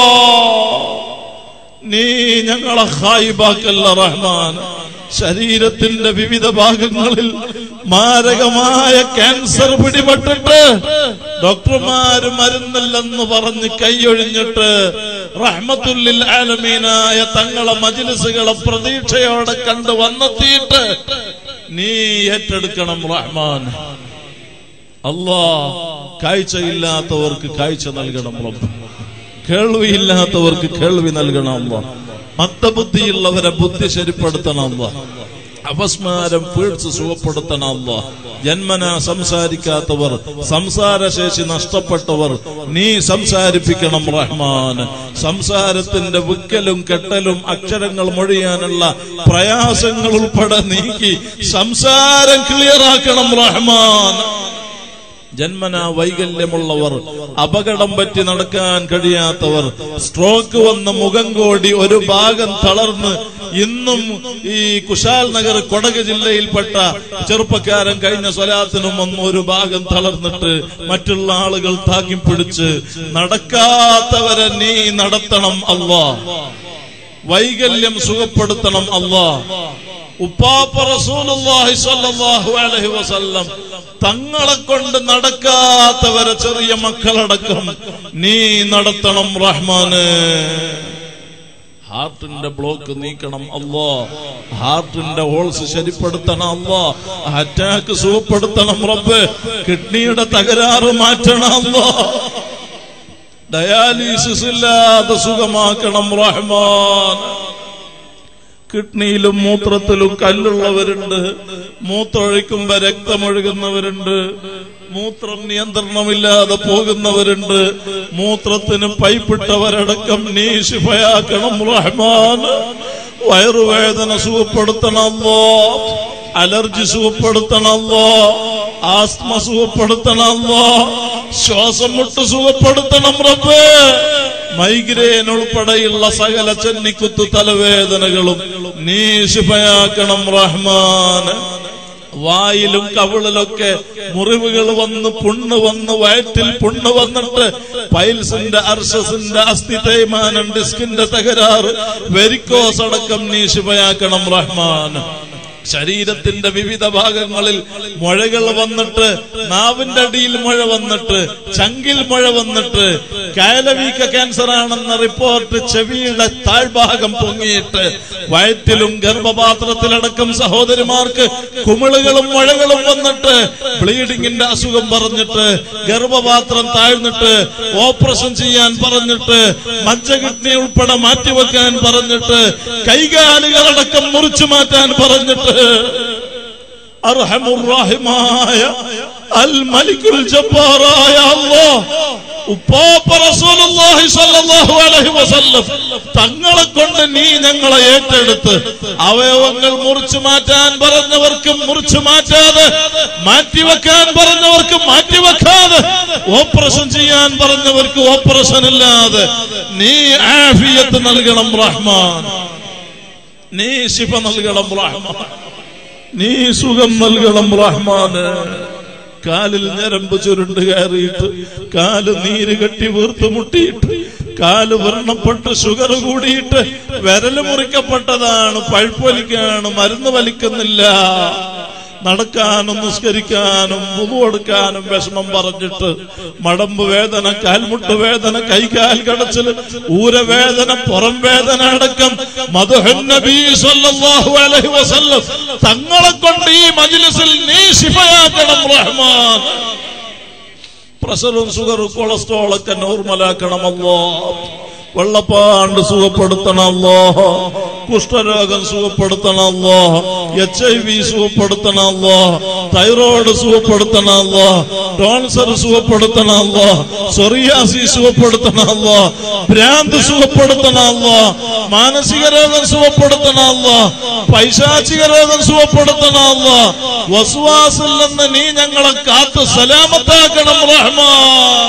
നീ ഞങ്ങളെ ഹായിബാക്കല്ല റഹ്മാൻ ശരീരത്തിന്റെ വിവിധ ഭാഗങ്ങളിൽ മാരകമായ ക്യാൻസർ പിടിപെട്ടിട്ട് ഡോക്ടർമാര് മരുന്നില്ലെന്ന് പറഞ്ഞ് കൈയൊഴിഞ്ഞിട്ട് റഹ്മത്തുല്ലിൽ ആലമീനായ തങ്ങളെ മജിലിസുകളെ പ്രതീക്ഷയോടെ കണ്ട് വന്നെത്തിയിട്ട് നീ ഏറ്റെടുക്കണം റഹ്മാൻ അല്ലാ കാഴ്ചയില്ലാത്തവർക്ക് കാഴ്ച നൽകണം റബ്ബ് കേൾവിയില്ലാത്തവർക്ക് കേൾവി നൽകണം അല്ലാ മന്ദബുദ്ധിയുള്ളവരെ ബുദ്ധി ശരിപ്പെടുത്തണം അല്ലാ അപസ്മാരം പീഡ്സ് സുഖപ്പെടുത്തണം അല്ലാ ജന്മന സംസാരിക്കാത്തവർ സംസാരശേഷി നഷ്ടപ്പെട്ടവർ നീ സംസാരിപ്പിക്കണം റഹ്മാൻ സംസാരത്തിന്റെ വിക്കലും കെട്ടലും അക്ഷരങ്ങൾ മൊഴിയാനുള്ള പ്രയാസങ്ങൾ ഉൾപ്പെടെ നീക്കി സംസാരം ക്ലിയറാക്കണം റഹ്മാൻ ജന്മന വൈകല്യമുള്ളവർ അപകടം പറ്റി നടക്കാൻ കഴിയാത്തവർ സ്ട്രോക്ക് വന്ന് മുഖം കോടി ഒരു ഭാഗം തളർന്ന് ഇന്നും ഈ കുശാൽ നഗർ കൊടക് ജില്ലയിൽപ്പെട്ട ചെറുപ്പക്കാരൻ കഴിഞ്ഞ സ്വലാത്തിനും വന്ന് ഒരു ഭാഗം തളർന്നിട്ട് മറ്റുള്ള ആളുകൾ താക്കി പിടിച്ച് നടക്കാത്തവരെ നീ നടത്തണം അല്ലാ വൈകല്യം സുഖപ്പെടുത്തണം അല്ലാ ഉപ്പാപ്പ റസൂലുള്ളാഹി സ്വല്ലല്ലാഹു അലൈഹി വസല്ലം തങ്ങളെ കൊണ്ട് നടക്കാത്തവരെ ചെറിയ മക്കളടക്കം നീ നടത്തണം റഹ്മാന് ഹാർട്ടിന്റെ ബ്ലോക്ക് നീക്കണം അല്ലോ ഹാർട്ടിന്റെ ഹോൾസ് ശരിപ്പെടുത്തണം അല്ലോ അറ്റാക്ക് സുഖപ്പെടുത്തണം റബ്ബ് കിഡ്നിയുടെ തകരാറ് മാറ്റണം അല്ലോ ഡയാലിസിസ് ഇല്ലാതെ സുഖമാക്കണം റഹ്മാൻ കിഡ്നിയിലും മൂത്രത്തിലും കല്ലുള്ളവരുണ്ട് മൂത്രമൊഴിക്കുമ്പോ രക്തമൊഴുകുന്നവരുണ്ട് മൂത്രം നിയന്ത്രണമില്ലാതെ പോകുന്നവരുണ്ട് മൂത്രത്തിന് പൈപ്പിട്ടവരടക്കം നീ ശിഫയാക്കണം റഹ്മാൻ വയറുവേദന സുഖപ്പെടുത്തണമോ അലർജി സുഖപ്പെടുത്തണമോ ആസ്മ സുഖപ്പെടുത്തണമോ ശ്വാസം മുട്ട് സുഖപ്പെടുത്തണം റബ്ബേ മൈഗ്രെയിൻ ഉൾപ്പെടെയുള്ള സകല ചെന്നിക്കുത്തു തലവേദനകളും നീ ശിഫയാക്കണം റഹ്മാൻ വായിലും കവിളിലൊക്കെ മുറിവുകൾ വന്ന് പുണ്ണ് വന്ന് വയറ്റിൽ പുണ്ണ് വന്നിട്ട് പൈൽസിന്റെ അർഷസിന്റെ അസ്ഥി തേയ്മാനം ഡിസ്കിന്റെ തകരാറ് വെരിക്കോസ് അടക്കം നീ ശിവയാക്കണം റഹ്മാൻ ശരീരത്തിന്റെ വിവിധ ഭാഗങ്ങളിൽ മുഴകൾ വന്നിട്ട് നാവിന്റെ അടിയിൽ മുഴ വന്നിട്ട് ചങ്കിൽ മുഴ വന്നിട്ട് കയലവീക്ക ക്യാൻസർ ആണെന്ന റിപ്പോർട്ട് ചെവിയുടെ താഴ്ഭാഗം പൊങ്ങിയിട്ട് വയറ്റിലും ഗർഭപാത്രത്തിലടക്കം സഹോദരിമാർക്ക് കുമിളുകളും മുഴകളും വന്നിട്ട് ബ്ലീഡിങ്ങിന്റെ അസുഖം പറഞ്ഞിട്ട് ഗർഭപാത്രം താഴ്ന്നിട്ട് ഓപ്പറേഷൻ ചെയ്യാൻ പറഞ്ഞിട്ട് മജ്ജ കിഡ്നി ഉൾപ്പെടെ മാറ്റിവെക്കാൻ പറഞ്ഞിട്ട് കൈകാലുകളടക്കം മുറിച്ചു മാറ്റാൻ പറഞ്ഞിട്ട് അർഹമുറാഹിമായ അൽ മലിക്കുൽ ജബ്ബാറായ അല്ലാഹ് ഉപ്പാപ്പ റസൂലുള്ളാഹി സ്വല്ലല്ലാഹു അലൈഹി വസല്ലം തങ്ങളെ കൊണ്ട് നീ ഞങ്ങളെ ഏറ്റെടുത്ത് അവയവങ്ങൾ മുറിച്ചു മാറ്റാൻ പറഞ്ഞവർക്കും മുറിച്ചു മാറ്റാതെ മാറ്റിവെക്കാൻ പറഞ്ഞവർക്കും മാറ്റിവെക്കാതെ ഓപ്പറേഷൻ ചെയ്യാൻ പറഞ്ഞവർക്ക് ഓപ്പറേഷൻ ഇല്ലാതെ നീ ആഫിയത്ത് നൽകണം റഹ്മാൻ നീ ശിഫ നൽകണം റഹ്മാൻ നീ സുഖം നൽകണം റഹ്മാന് കാലിൽ ഞരമ്പ് ചുരുണ്ട് കയറിയിട്ട് കാല് നീര് കെട്ടി വീർത്ത് മുട്ടിയിട്ട് കാല് വ്രണപ്പെട്ട് ഷുഗർ കൂടിയിട്ട് വിരല് മുറിക്കപ്പെട്ടതാണ് പഴുപ്പ് വലിക്കാണ് മരുന്ന് വലിക്കുന്നില്ല നടക്കാനും നിസ്കരിക്കാനും മുതു കൊടുക്കാനും വിഷമം പറഞ്ഞിട്ട് മടമ്പ് വേദന കാൽമുട്ട് വേദന കൈകാൽ കടച്ചിൽ ഊരവേദന പുറം വേദന അടക്കം മധുഹൻ നബി സല്ലല്ലാഹു അലൈഹി വസല്ലം തങ്ങളെ കൊണ്ട് ഈ മജ്ലിസിൽ നീ ശിഫയാക്കണം റഹ്മാൻ പ്രഷറും ഷുഗറും കൊളസ്ട്രോളൊക്കെ നോർമലാക്കണമല്ലോ വെള്ളപ്പാണ്ട് സുഖപ്പെടുത്തണമല്ലോ കുഷ്ഠരോഗം സുഖപ്പെടുത്തണമല്ലോ എച്ച് ഐ വി സുഖപ്പെടുത്തണമല്ലോ തൈറോയ്ഡ് സുഖപ്പെടുത്തണമല്ലോ ടോൺസർ സുഖപ്പെടുത്തണമല്ലോ സൊറിയാസി സുഖപ്പെടുത്തണമല്ലോ ഭ്രാന്ത് സുഖപ്പെടുത്തണമല്ലോ മാനസിക രോഗം സുഖപ്പെടുത്തണമല്ലോ പൈശാചിക രോഗം സുഖപ്പെടുത്തണമല്ലോ വസുവാസിൽ നിന്ന് നീ ഞങ്ങളെ കാത്ത് സലാമത്താക്കണം റഹ്മാൻ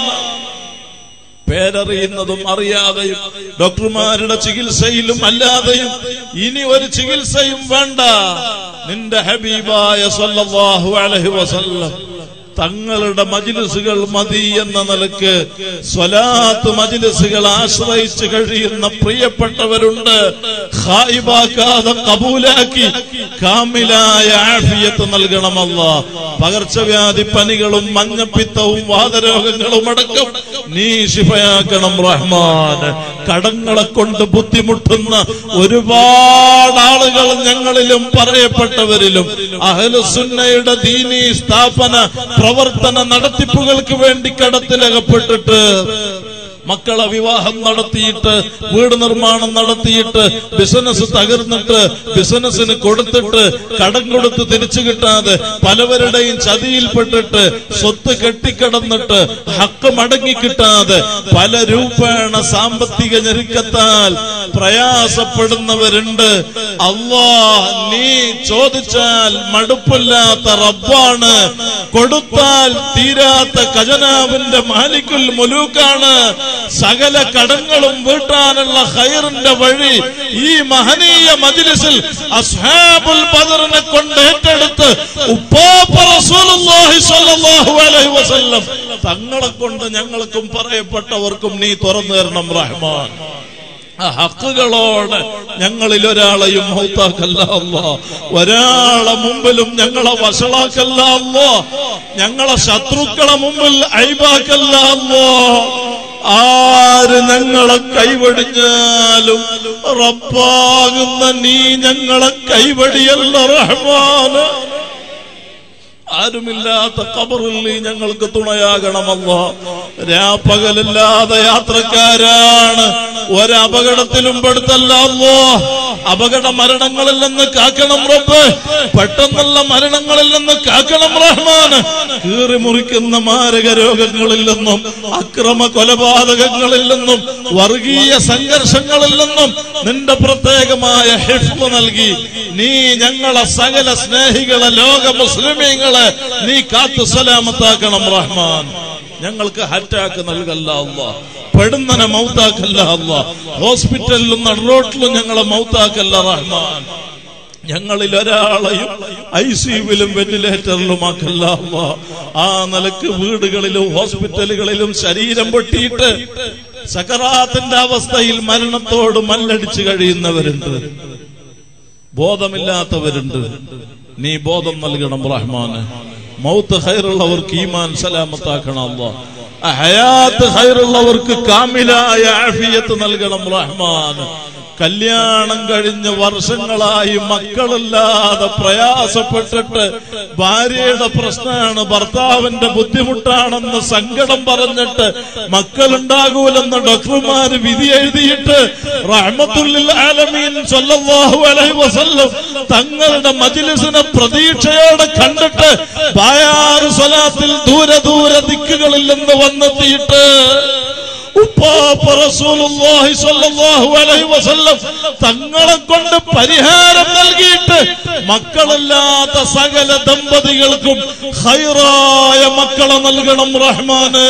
പേരറിയുന്നതും അറിയാതെയും ഡോക്ടർമാരുടെ ചികിത്സയിലും അല്ലാതെയും ഇനി ഒരു ചികിത്സയും വേണ്ട നിന്റെ ഹബീബായ സല്ലല്ലാഹു അലൈഹി വസല്ലം തങ്ങളുടെ മജിലിസുകൾ മതി എന്ന നിലക്ക് സ്വലാത്ത് മജിലിസുകൾ ആശ്രയിച്ച് കഴിയുന്ന പ്രിയപ്പെട്ടവരുണ്ട് ഹായിബാക്കാതെ കബൂലാക്കി കാമിലായ ആഫിയത്ത് നൽകണമല്ല പകർച്ചവ്യാധി പനികളും മഞ്ഞപ്പിത്തവും വാതരോഗങ്ങളും അടക്കം നീ ശിഫയാക്കണം റഹ്മാൻ കടങ്ങളെ കൊണ്ട് ബുദ്ധിമുട്ടുന്ന ഒരുപാട് ആളുകൾ ഞങ്ങളിലും പറയപ്പെട്ടവരിലും അഹലുസുന്നയുടെ ദീനീ സ്ഥാപന പ്രവർത്തന നടത്തിപ്പുകൾക്ക് വേണ്ടി കടത്തിലകപ്പെട്ടിട്ട് മക്കളെ വിവാഹം നടത്തിയിട്ട് വീട് നിർമ്മാണം നടത്തിയിട്ട് ബിസിനസ് തകർന്നിട്ട് ബിസിനസ്സിന് കൊടുത്തിട്ട് കടം കൊടുത്ത് തിരിച്ചു കിട്ടാതെ പലവരുടെയും ചതിയിൽപ്പെട്ടിട്ട് സ്വത്ത് കെട്ടിക്കിടന്നിട്ട് ഹക്ക് മടങ്ങി കിട്ടാതെ പല രൂപേണ സാമ്പത്തിക ഞെരുക്കത്താൽ പ്രയാസപ്പെടുന്നവരുണ്ട് അള്ളാ നീ ചോദിച്ചാൽ മടുപ്പില്ലാത്ത റബ്ബാണ് കൊടുത്താൽ തീരാത്ത ഖജനാവിന്റെ മാലിക്കുൽ മുലൂക്കാണ് സകല കടങ്ങളും വീട്ടാനുള്ള ഹൈറിന്റെ വഴി ഈ മഹനീയ മജ്ലിസിൽ അസ്ഹാബുൽ ബദറിനെ കൊണ്ട് ഏറ്റെടുത്ത് ഉപ്പാപ്പ റസൂലുള്ളാഹി സ്വല്ലല്ലാഹു അലൈഹി വസല്ലം തങ്ങളെ കൊണ്ട് ഞങ്ങൾക്കും പറയപ്പെട്ടവർക്കും നീ തുറന്നു തരണം റഹ്മാൻ ആ ഹക്കുകളോട് ഞങ്ങളിൽ ഒരാളെയും മൗത്താക്കല്ല അല്ലോ ഒരാളെ മുമ്പിലും ഞങ്ങളെ വഷളാക്കല്ല അല്ലോ ഞങ്ങളെ ശത്രുക്കളെ മുമ്പിൽ ഐബാക്കല്ല അല്ലോ ആര് ഞങ്ങളെ കൈവടിഞ്ഞാലും റബ്ബാകുന്ന നീ ഞങ്ങളെ കൈവടിയല്ല റഹ്മാന് ആരുമില്ലാത്ത കബറിൽ നീ ഞങ്ങൾക്ക് തുണയാകണമല്ലോ രാപ്പകലില്ലാതെ യാത്രക്കാരാണ് ഒരപകടത്തിലും പെടുത്തല്ലോ അപകട മരണങ്ങളിൽ നിന്ന് കാക്കണം റബ്ബ് പെട്ടെന്നുള്ള മരണങ്ങളിൽ നിന്ന് കാക്കണം റഹ്മാന് കീറി മുറിക്കുന്ന മാരക രോഗങ്ങളിൽ നിന്നും അക്രമ കൊലപാതകങ്ങളിൽ നിന്നും വർഗീയ സംഘർഷങ്ങളിൽ നിന്നും നിന്റെ പ്രത്യേകമായ ഹിഫ്മ നൽകി നീ ഞങ്ങളെ സകല സ്നേഹികളെ ലോക മുസ്ലിമീങ്ങളെ നീ കാത്തു സലാമത്താക്കണം റഹ്മാൻ ഞങ്ങൾക്ക് ഹറ്റാക്ക് നൽകല്ല അല്ല പെടുന്നനെ മൗത്താക്കല്ല അല്ല ഹോസ്പിറ്റലിലും നടുറോട്ടിലും ഞങ്ങളെ മൗത്താക്കല്ല റഹ്മാൻ ഞങ്ങളിൽ ഒരാളെയും ഐ സിയുവിലും വെന്റിലേറ്ററിലും ആക്കല്ല അല്ലാ. ആ നിലക്ക് വീടുകളിലും ഹോസ്പിറ്റലുകളിലും ശരീരം പൊട്ടിയിട്ട് സകറാത്തിന്റെ അവസ്ഥയിൽ മരണത്തോട് മല്ലടിച്ച് കഴിയുന്നവരുണ്ട് ബോധമില്ലാത്തവരുണ്ട് നീ ബോധം നൽകണം റഹ്മാന് മൗത്ത് ഹൈറുള്ളവർക്ക് ഈമാൻ സലാമത്താക്കണം അല്ലാ ആ ഹയാത്ത് ഹൈറുള്ളവർക്ക് കാമിലായ ആഫിയത്ത് നൽകണം റഹ്മാൻ കല്യാണം കഴിഞ്ഞ് വർഷങ്ങളായി മക്കളില്ലാതെ പ്രയാസപ്പെട്ടിട്ട് ഭാര്യയുടെ പ്രശ്നമാണ് ഭർത്താവിന്റെ ബുദ്ധിമുട്ടാണെന്ന് സങ്കടം പറഞ്ഞിട്ട് മക്കളുണ്ടാകൂലെന്ന് ഡോക്ടർമാര് വിധി എഴുതിയിട്ട് റഹ്മത്തുല്ലിൽ ആലമീൻ സ്വല്ലല്ലാഹു അലൈഹി വസല്ലം തങ്ങളുടെ മജ്ലിസിനെ പ്രതീക്ഷയോടെ കണ്ടിട്ട് ബായാറ് സ്വലാത്തിൽ ദൂരെ ദൂരെ ദിക്കുകളിൽ നിന്ന് വന്നെത്തിയിട്ട് ഉപ്പാപ്പ റസൂലുള്ളാഹി സ്വല്ലല്ലാഹു അലൈഹി വസല്ലം തങ്ങളെ കൊണ്ട് പരിഹാരം നൽകിയിട്ട് മക്കളില്ലാത്ത സകല ദമ്പതികൾക്കും ഹൈറായ മക്കളെ നൽകണം റഹ്മാന്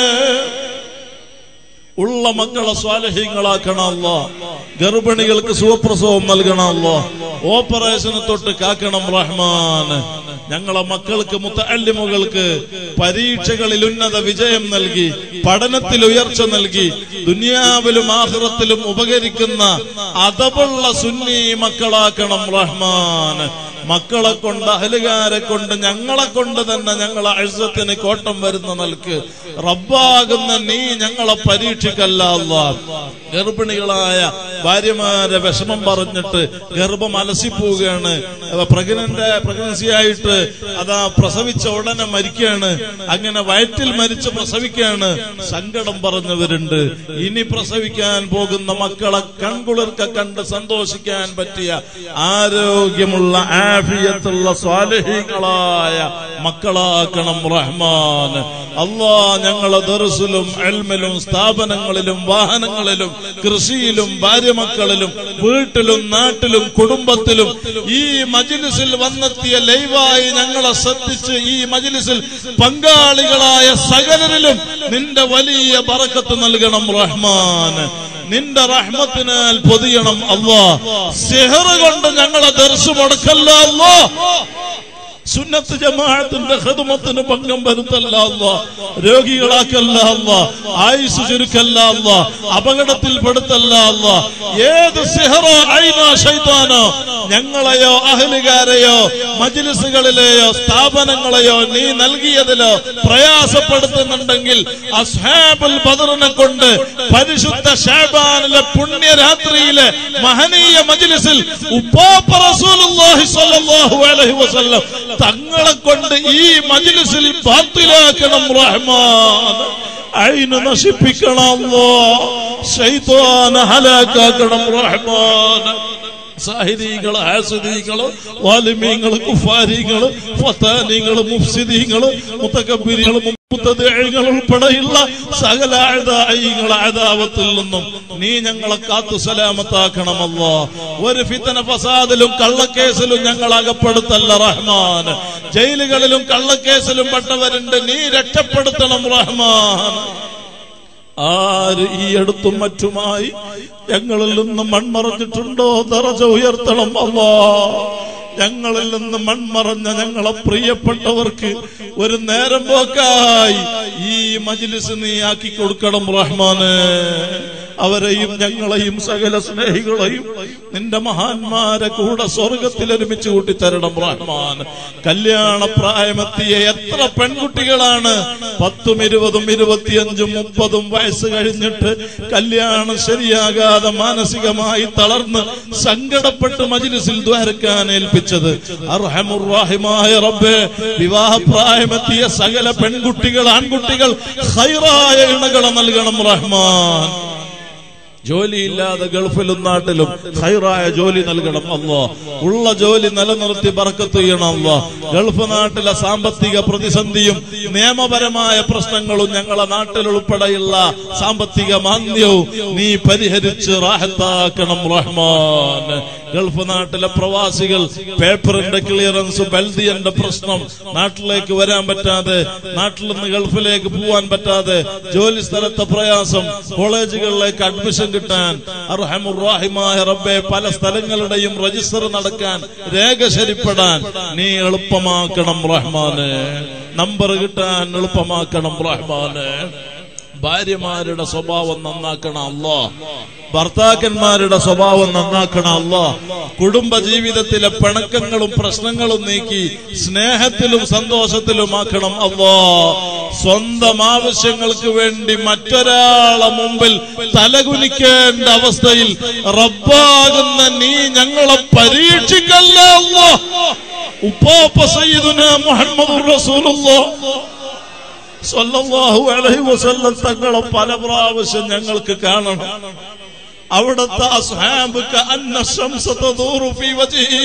ഉള്ള മക്കളെ സ്വാലഹ്യങ്ങളാക്കണമല്ലോ ഗർഭിണികൾക്ക് സുഖപ്രസവം നൽകണമല്ലോ ഓപ്പറേഷന് തൊട്ട് കാക്കണം റഹ്മാൻ ഞങ്ങളെ മക്കൾക്ക് മുത്തല്ലിമുകൾക്ക് പരീക്ഷകളിൽ ഉന്നത വിജയം നൽകി പഠനത്തിൽ ഉയർച്ച നൽകി ദുനിയാവിലും ആഹ്റത്തിലും ഉപകരിക്കുന്ന അതവുള്ള സുന്നി മക്കളാക്കണം റഹ്മാൻ മക്കളെ കൊണ്ട് അഹലുകാരെ കൊണ്ട് ഞങ്ങളെ കൊണ്ട് തന്നെ ഞങ്ങളെ അഴുസത്തിന് കോട്ടം വരുന്ന നൽക്ക് റബ്ബാകുന്ന നീ ഞങ്ങളെ പരീക്ഷിക്കല്ല അല്ലാ ഗർഭിണികളായ ഭാര്യമാരെ വിഷമം പറഞ്ഞിട്ട് ഗർഭം അലസിപ്പോവുകയാണ് പ്രഗ്നന്റ് പ്രഗ്നൻസി ആയിട്ട് അതാ പ്രസവിച്ച ഉടനെ മരിക്കുകയാണ് അങ്ങനെ വയറ്റിൽ മരിച്ച് പ്രസവിക്കുകയാണ് സങ്കടം പറഞ്ഞവരുണ്ട് ഇനി പ്രസവിക്കാൻ പോകുന്ന മക്കളെ കൺകുളിർക്ക കണ്ട് സന്തോഷിക്കാൻ പറ്റിയ ആരോഗ്യമുള്ള ആഫിയത്തുള്ള സ്വാലഹീങ്ങളായ മക്കളാക്കണം റഹ്മാൻ അള്ളാ ഞങ്ങളെ ദർസിലും എൽമിലും സ്ഥാപനങ്ങളിലും വാഹനങ്ങളിലും കൃഷിയിലും ഭാര്യമക്കളിലും വീട്ടിലും നാട്ടിലും കുടുംബത്തിലും ഈ മജിലിസിൽ വന്നെത്തിയ ലൈവായി ഞങ്ങളെ ശ്രദ്ധിച്ച് ഈ മജിലിസിൽ പങ്കാളികളായ സകലരിലും നിന്റെ വലിയ ബറക്കത്ത് നൽകണം റഹ്മാൻ നിന്റെ റഹ്മത്തിനാൽ പൊതിയണം അള്ളാ സെഹറ് കൊണ്ട് ഞങ്ങളെ ദർശു മുടക്കല്ല അള്ളാ സുന്നത്ത് ജമാഅത്തിന്റെ ഖിദ്മത്തിന് ഭംഗം വരുത്തല്ല അല്ലാ രോഗികളാക്കല്ല അല്ലാ ആയുസ് ചുരുക്കല്ല അല്ലാ അപകടത്തിൽ പെടുത്തല്ല അല്ലാ ഏത് സിഹറോ ഐനോ ശൈത്താനോ ഞങ്ങളെയോ അഹലുകാരെയോ മജ്ലിസുകളിലെയോ സ്ഥാപനങ്ങളെയോ നീ നൽകിയതിലോ പ്രയാസപ്പെടുത്തുന്നുണ്ടെങ്കിൽ അസ്ഹാബുൽ ബദറിനെ കൊണ്ട് പരിശുദ്ധ ഷാബാനിലെ പുണ്യരാത്രിയിലെ മഹനീയ മജ്ലിസിൽ ഉപ്പാപ്പ റസൂലുള്ളാഹി സ്വല്ലല്ലാഹു അലൈഹി വസല്ലം തങ്ങളെ കൊണ്ട് ഈ മജ്ലിസിൽ ബാത്തിലാക്കണം റഹ്മാൻ അയിന് നശിപ്പിക്കണം ശൈത്താന ഹലാക്കാക്കണം റഹ്മാൻ സാഹിദീകള് ഹാസിദീകള് വാലിമീങ്ങള് കുഫാരികള് ഫത്താനികള് മുഫ്സിദീങ്ങള് മുത്തക്കബിരികള് മുത്തദേഹങ്ങൾ ഉൾപ്പെടെയുള്ള സകല അഴുതായികൾ അഴുതാവത്തിൽ നിന്നും നീ ഞങ്ങളെ കാത്തു സലാമത്താക്കണമല്ലോ ഒരു ഫിത്തന ഫസാദിലും കള്ളക്കേസിലും ഞങ്ങൾ അകപ്പെടുത്തല്ല റഹ്മാൻ ജയിലുകളിലും കള്ളക്കേസിലും പെട്ടവരുണ്ട് നീ രക്ഷപ്പെടുത്തണം റഹ്മാൻ ആര് ഈ അടുത്തും മറ്റുമായി ഞങ്ങളിൽ നിന്ന് മൺമറഞ്ഞിട്ടുണ്ടോ ദറജ ഉയർത്തണം അല്ലാ ഞങ്ങളിൽ നിന്ന് മൺമറഞ്ഞ ഞങ്ങളെ പ്രിയപ്പെട്ടവർക്ക് ഒരു നേരം പോക്കായി ഈ മജിലിസ് നീ ആക്കി കൊടുക്കണം റഹ്മാന് അവരെയും ഞങ്ങളെയും സകല സ്നേഹികളെയും നിന്റെ മഹാന്മാരെ കൂടെ സ്വർഗത്തിൽ ഒരുമിച്ച് കൂട്ടിത്തരണം റഹ്മാൻ കല്യാണ പ്രായമെത്തിയ എത്ര പെൺകുട്ടികളാണ് പത്തും ഇരുപതും ഇരുപത്തിയഞ്ചും മുപ്പതും വയസ്സ് കഴിഞ്ഞിട്ട് കല്യാണം ശരിയാകാതെ മാനസികമായി തളർന്ന് സങ്കടപ്പെട്ട് മജിലിസിൽ ദ്വാരക്കാൻ ഏൽപ്പിച്ചത് അർഹമുറാഹിമായ റബ്ബെ വിവാഹപ്രായമെത്തിയ സകല പെൺകുട്ടികൾ ആൺകുട്ടികൾ ഹൈറായ ഇണകളെ നൽകണം റഹ്മാൻ ജോലിയില്ലാതെ ഗൾഫിലും നാട്ടിലും ഹൈറായ ജോലി നൽകണം അല്ലോ ഉള്ള ജോലി നിലനിർത്തി ബർക്കത്ത് ചെയ്യണം അല്ലോ ഗൾഫ് നാട്ടിലെ സാമ്പത്തിക പ്രതിസന്ധിയും നിയമപരമായ പ്രശ്നങ്ങളും ഞങ്ങളെ നാട്ടിൽ ഉൾപ്പെടെയുള്ള സാമ്പത്തിക മാന്ദ്യവും നീ പരിഹരിച്ച് റാഹത്താക്കണം റഹ്മാൻ ഗൾഫ് നാട്ടിലെ പ്രവാസികൾ പേപ്പറിന്റെ ക്ലിയറൻസ് ബൽദിയന്റെ പ്രശ്നം നാട്ടിലേക്ക് വരാൻ പറ്റാതെ നാട്ടിൽ നിന്ന് ഗൾഫിലേക്ക് പോവാൻ പറ്റാതെ ജോലി സ്ഥലത്തെ പ്രയാസം കോളേജുകളിലേക്ക് അഡ്മിഷൻ കിട്ടാൻ അർഹമുറാഹിമായ റബ്ബെ പല സ്ഥലങ്ങളുടെയും രജിസ്റ്റർ നടക്കാൻ രേഖ ശരിപ്പെടാൻ നീ എളുപ്പമാക്കണം റഹ്മാന് നമ്പർ കിട്ടാൻ എളുപ്പമാക്കണം റഹ്മാന് ഭാര്യമാരുടെ സ്വഭാവം നന്നാക്കണം അല്ലോ ഭർത്താക്കന്മാരുടെ സ്വഭാവം നന്നാക്കണം അല്ലോ കുടുംബ ജീവിതത്തിലെ പിണക്കങ്ങളും പ്രശ്നങ്ങളും നീക്കി സ്നേഹത്തിലും സന്തോഷത്തിലുമാക്കണം അല്ലോ സ്വന്തം ആവശ്യങ്ങൾക്ക് വേണ്ടി മറ്റൊരാളെ മുമ്പിൽ തലകുനിക്കേണ്ട അവസ്ഥയിൽ റബ്ബാകുന്ന നീ ഞങ്ങളെ പരീക്ഷിക്കല്ല അല്ലോ ഉപ്പാപ്പ സയ്യിദുന മുഹമ്മദ് റസൂലുള്ളാഹ് സല്ലല്ലാഹു അലൈഹി വസല്ലം തങ്ങളെ പല പ്രാവശ്യം ഞങ്ങൾക്ക് കാണണം അവിടുത്തെ അസ്ഹാബ് അന്ന ശംസ തദൂറു ഫീ വജ്ഹി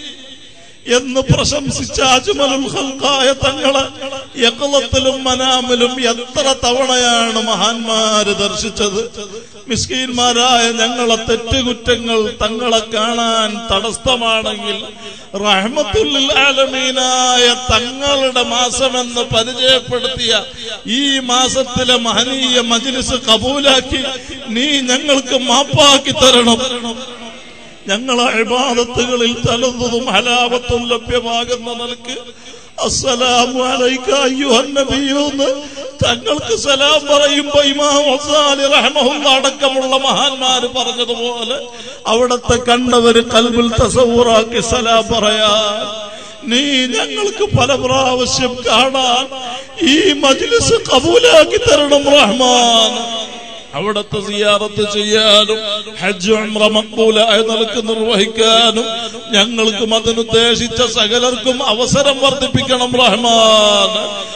എന്ന് പ്രശംസിച്ച അജ്മലുൽ ഖൽഖായ തങ്ങളെ യക്കളത്തിലും മനാമിലും എത്ര തവണയാണ് മഹാന്മാര് ദർശിച്ചത് മിസ്കീന്മാരായ ഞങ്ങളെ തെറ്റുകുറ്റങ്ങൾ തങ്ങളെ കാണാൻ തടസ്സമാണെങ്കിൽ റഹ്മത്തുല്ലിൽ ആലമീനായ തങ്ങളുടെ മാസമെന്ന് പരിചയപ്പെടുത്തിയ ഈ മാസത്തിലെ മഹനീയ മജ്ലിസ് കബൂലാക്കി നീ ഞങ്ങൾക്ക് മാപ്പാക്കി തരണം ഞങ്ങളെ അഴിബാദത്തുകളിൽ തലന്നതും ഹലാപത്തും ലഭ്യമാകുന്ന നിലക്ക് അസ്സലാമു അലൈക അയ്യുഹൻ നബിയൂന്ന് തങ്ങൾക്ക് സലാം പറയുമ്പോ ഇമാം വസാലി റഹ്മഹുല്ല അടക്കമുള്ള മഹാന്മാര് പറഞ്ഞതുപോലെ അവിടത്തെ കണ്ടവര് കൽബിൽ തസവൂറാക്കി സലാം പറയാൻ നീ ഞങ്ങൾക്ക് പല പ്രാവശ്യം കാണാൻ ഈ മജ്ലിസ് കബൂലാക്കി തരണം റഹ്മാൻ അവിടത്തെ സിയാറത്ത് ചെയ്യാനും ഹജ്ജ് ഉംറ മക്ബൂലായ നിലക്ക് നിർവഹിക്കാനും ഞങ്ങൾക്കും അതിനുദ്ദേശിച്ച സകലർക്കും അവസരം വർദ്ധിപ്പിക്കണം റഹ്മാൻ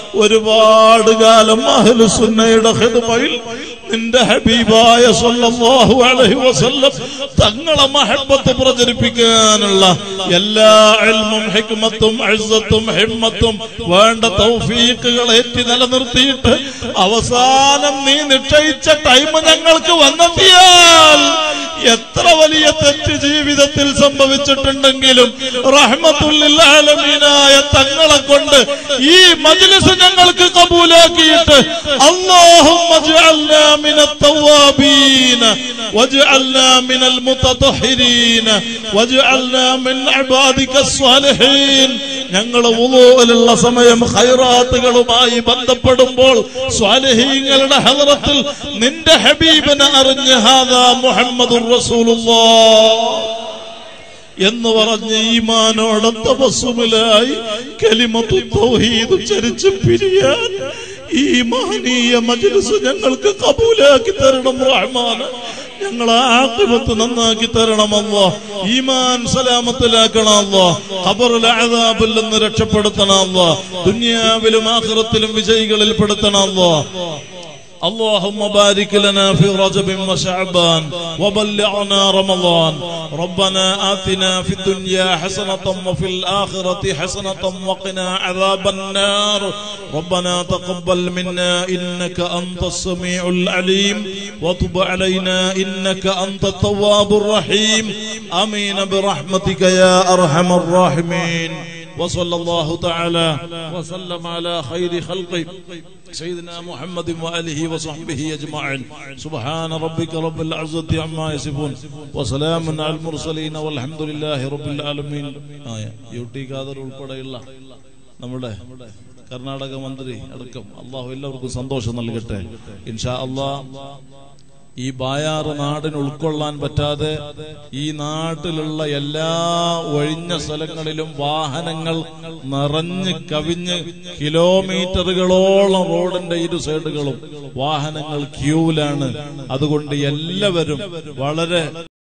ഒരുപാട് കാലം അഹ്ലുസുന്നയുടെ ഹിദ്മയിൽ നിന്റെ ഹബീബായ സല്ലല്ലാഹു അലൈഹി വസല്ലം തങ്ങളെ മഹബത്ത് പ്രചരിപ്പിക്കാനുള്ള എല്ലാ ഇൽമും ഹിക്മത്തും ഇസ്സത്തും ഹിമ്മത്തും വേണ്ട തൗഫീഖുകൾ ഏറ്റി നിലനിർത്തിയിട്ട് അവസാനം നീ നിശ്ചയിച്ച ടൈം ഞങ്ങൾക്ക് വന്നെത്തിയാൽ എത്ര വലിയ തെറ്റ് ജീവിതത്തിൽ സംഭവിച്ചിട്ടുണ്ടെങ്കിലും റഹ്മത്തുല്ലാലമീനായ തങ്ങളെ കൊണ്ട് ഈ മജ്ലിസ് ഞങ്ങൾക്ക് കബൂലാക്കിയിട്ട് اللهم اجعلنا من التوابين واجعلنا من المتطهرين واجعلنا من عبادك الصالحين ഞങ്ങൾ വുളൂലുള്ള സമയം ഖൈറാത്തുകളുമായി ബന്ധപ്പെടുമ്പോൾ സ്വാലിഹീങ്ങളുടെ ഹദറത്തിൽ നിന്റെ ഹബീബിനെ അറിഞ്ഞ് ഹാദാ മുഹമ്മദുർ റസൂലുള്ളാഹ് എന്ന് പറഞ്ഞ് ഈമാനോടെ തപസ്സുമിലായി കലിമത്തു തൗഹീദ് ഉച്ചരിച്ച് പിരിയാൻ ഈ മഹനീയ മജ്ലിസ് ഞങ്ങൾക്ക് കബൂലാക്കി തരണം റഹ്മാന് ഞങ്ങളെ ആക്കിബത്ത് നന്നാക്കി തരണമല്ലോ ഈമാൻ സലാമത്തിലാക്കണമല്ലോ ഖബറിലെ അഴാബിൽ നിന്ന് രക്ഷപ്പെടുത്തണമല്ലോ ദുനിയാവിലും ആഖിറത്തിലും വിജയികളിൽ പെടുത്തണമല്ലോ اللهم بارك لنا في رجب وشعبان وبلغنا رمضان ربنا آتنا في الدنيا حسنة وفي الآخرة حسنة وقنا عذاب النار ربنا تقبل منا إنك أنت السميع العليم وتب علينا إنك أنت التواب الرحيم آمين برحمتك يا أرحم الراحمين وصلى الله تعالى وسلم على خير خلقه سيدنا محمد وآله وصحبه أجمعين سبحان ربك رب العزة عما يصفون وسلام على المرسلين والحمد لله رب العالمين آية യൂട്ടി ഖാദർ ഉൾപ്പെടെയുള്ള നമ്മുടെ കർണാടക മന്ത്രി അടക്കം അള്ളാഹു എല്ലാവർക്കും സന്തോഷം നൽകട്ടെ ഇൻഷാ അള്ളാഹ് ഈ ബായാറ് നാടിന് ഉൾക്കൊള്ളാൻ പറ്റാതെ ഈ നാട്ടിലുള്ള എല്ലാ ഒഴിഞ്ഞ സ്ഥലങ്ങളിലും വാഹനങ്ങൾ നിറഞ്ഞ് കവിഞ്ഞ് കിലോമീറ്ററുകളോളം റോഡിന്റെ ഇരു സൈഡുകളും വാഹനങ്ങൾ ക്യൂവിലാണ് അതുകൊണ്ട് എല്ലാവരും വളരെ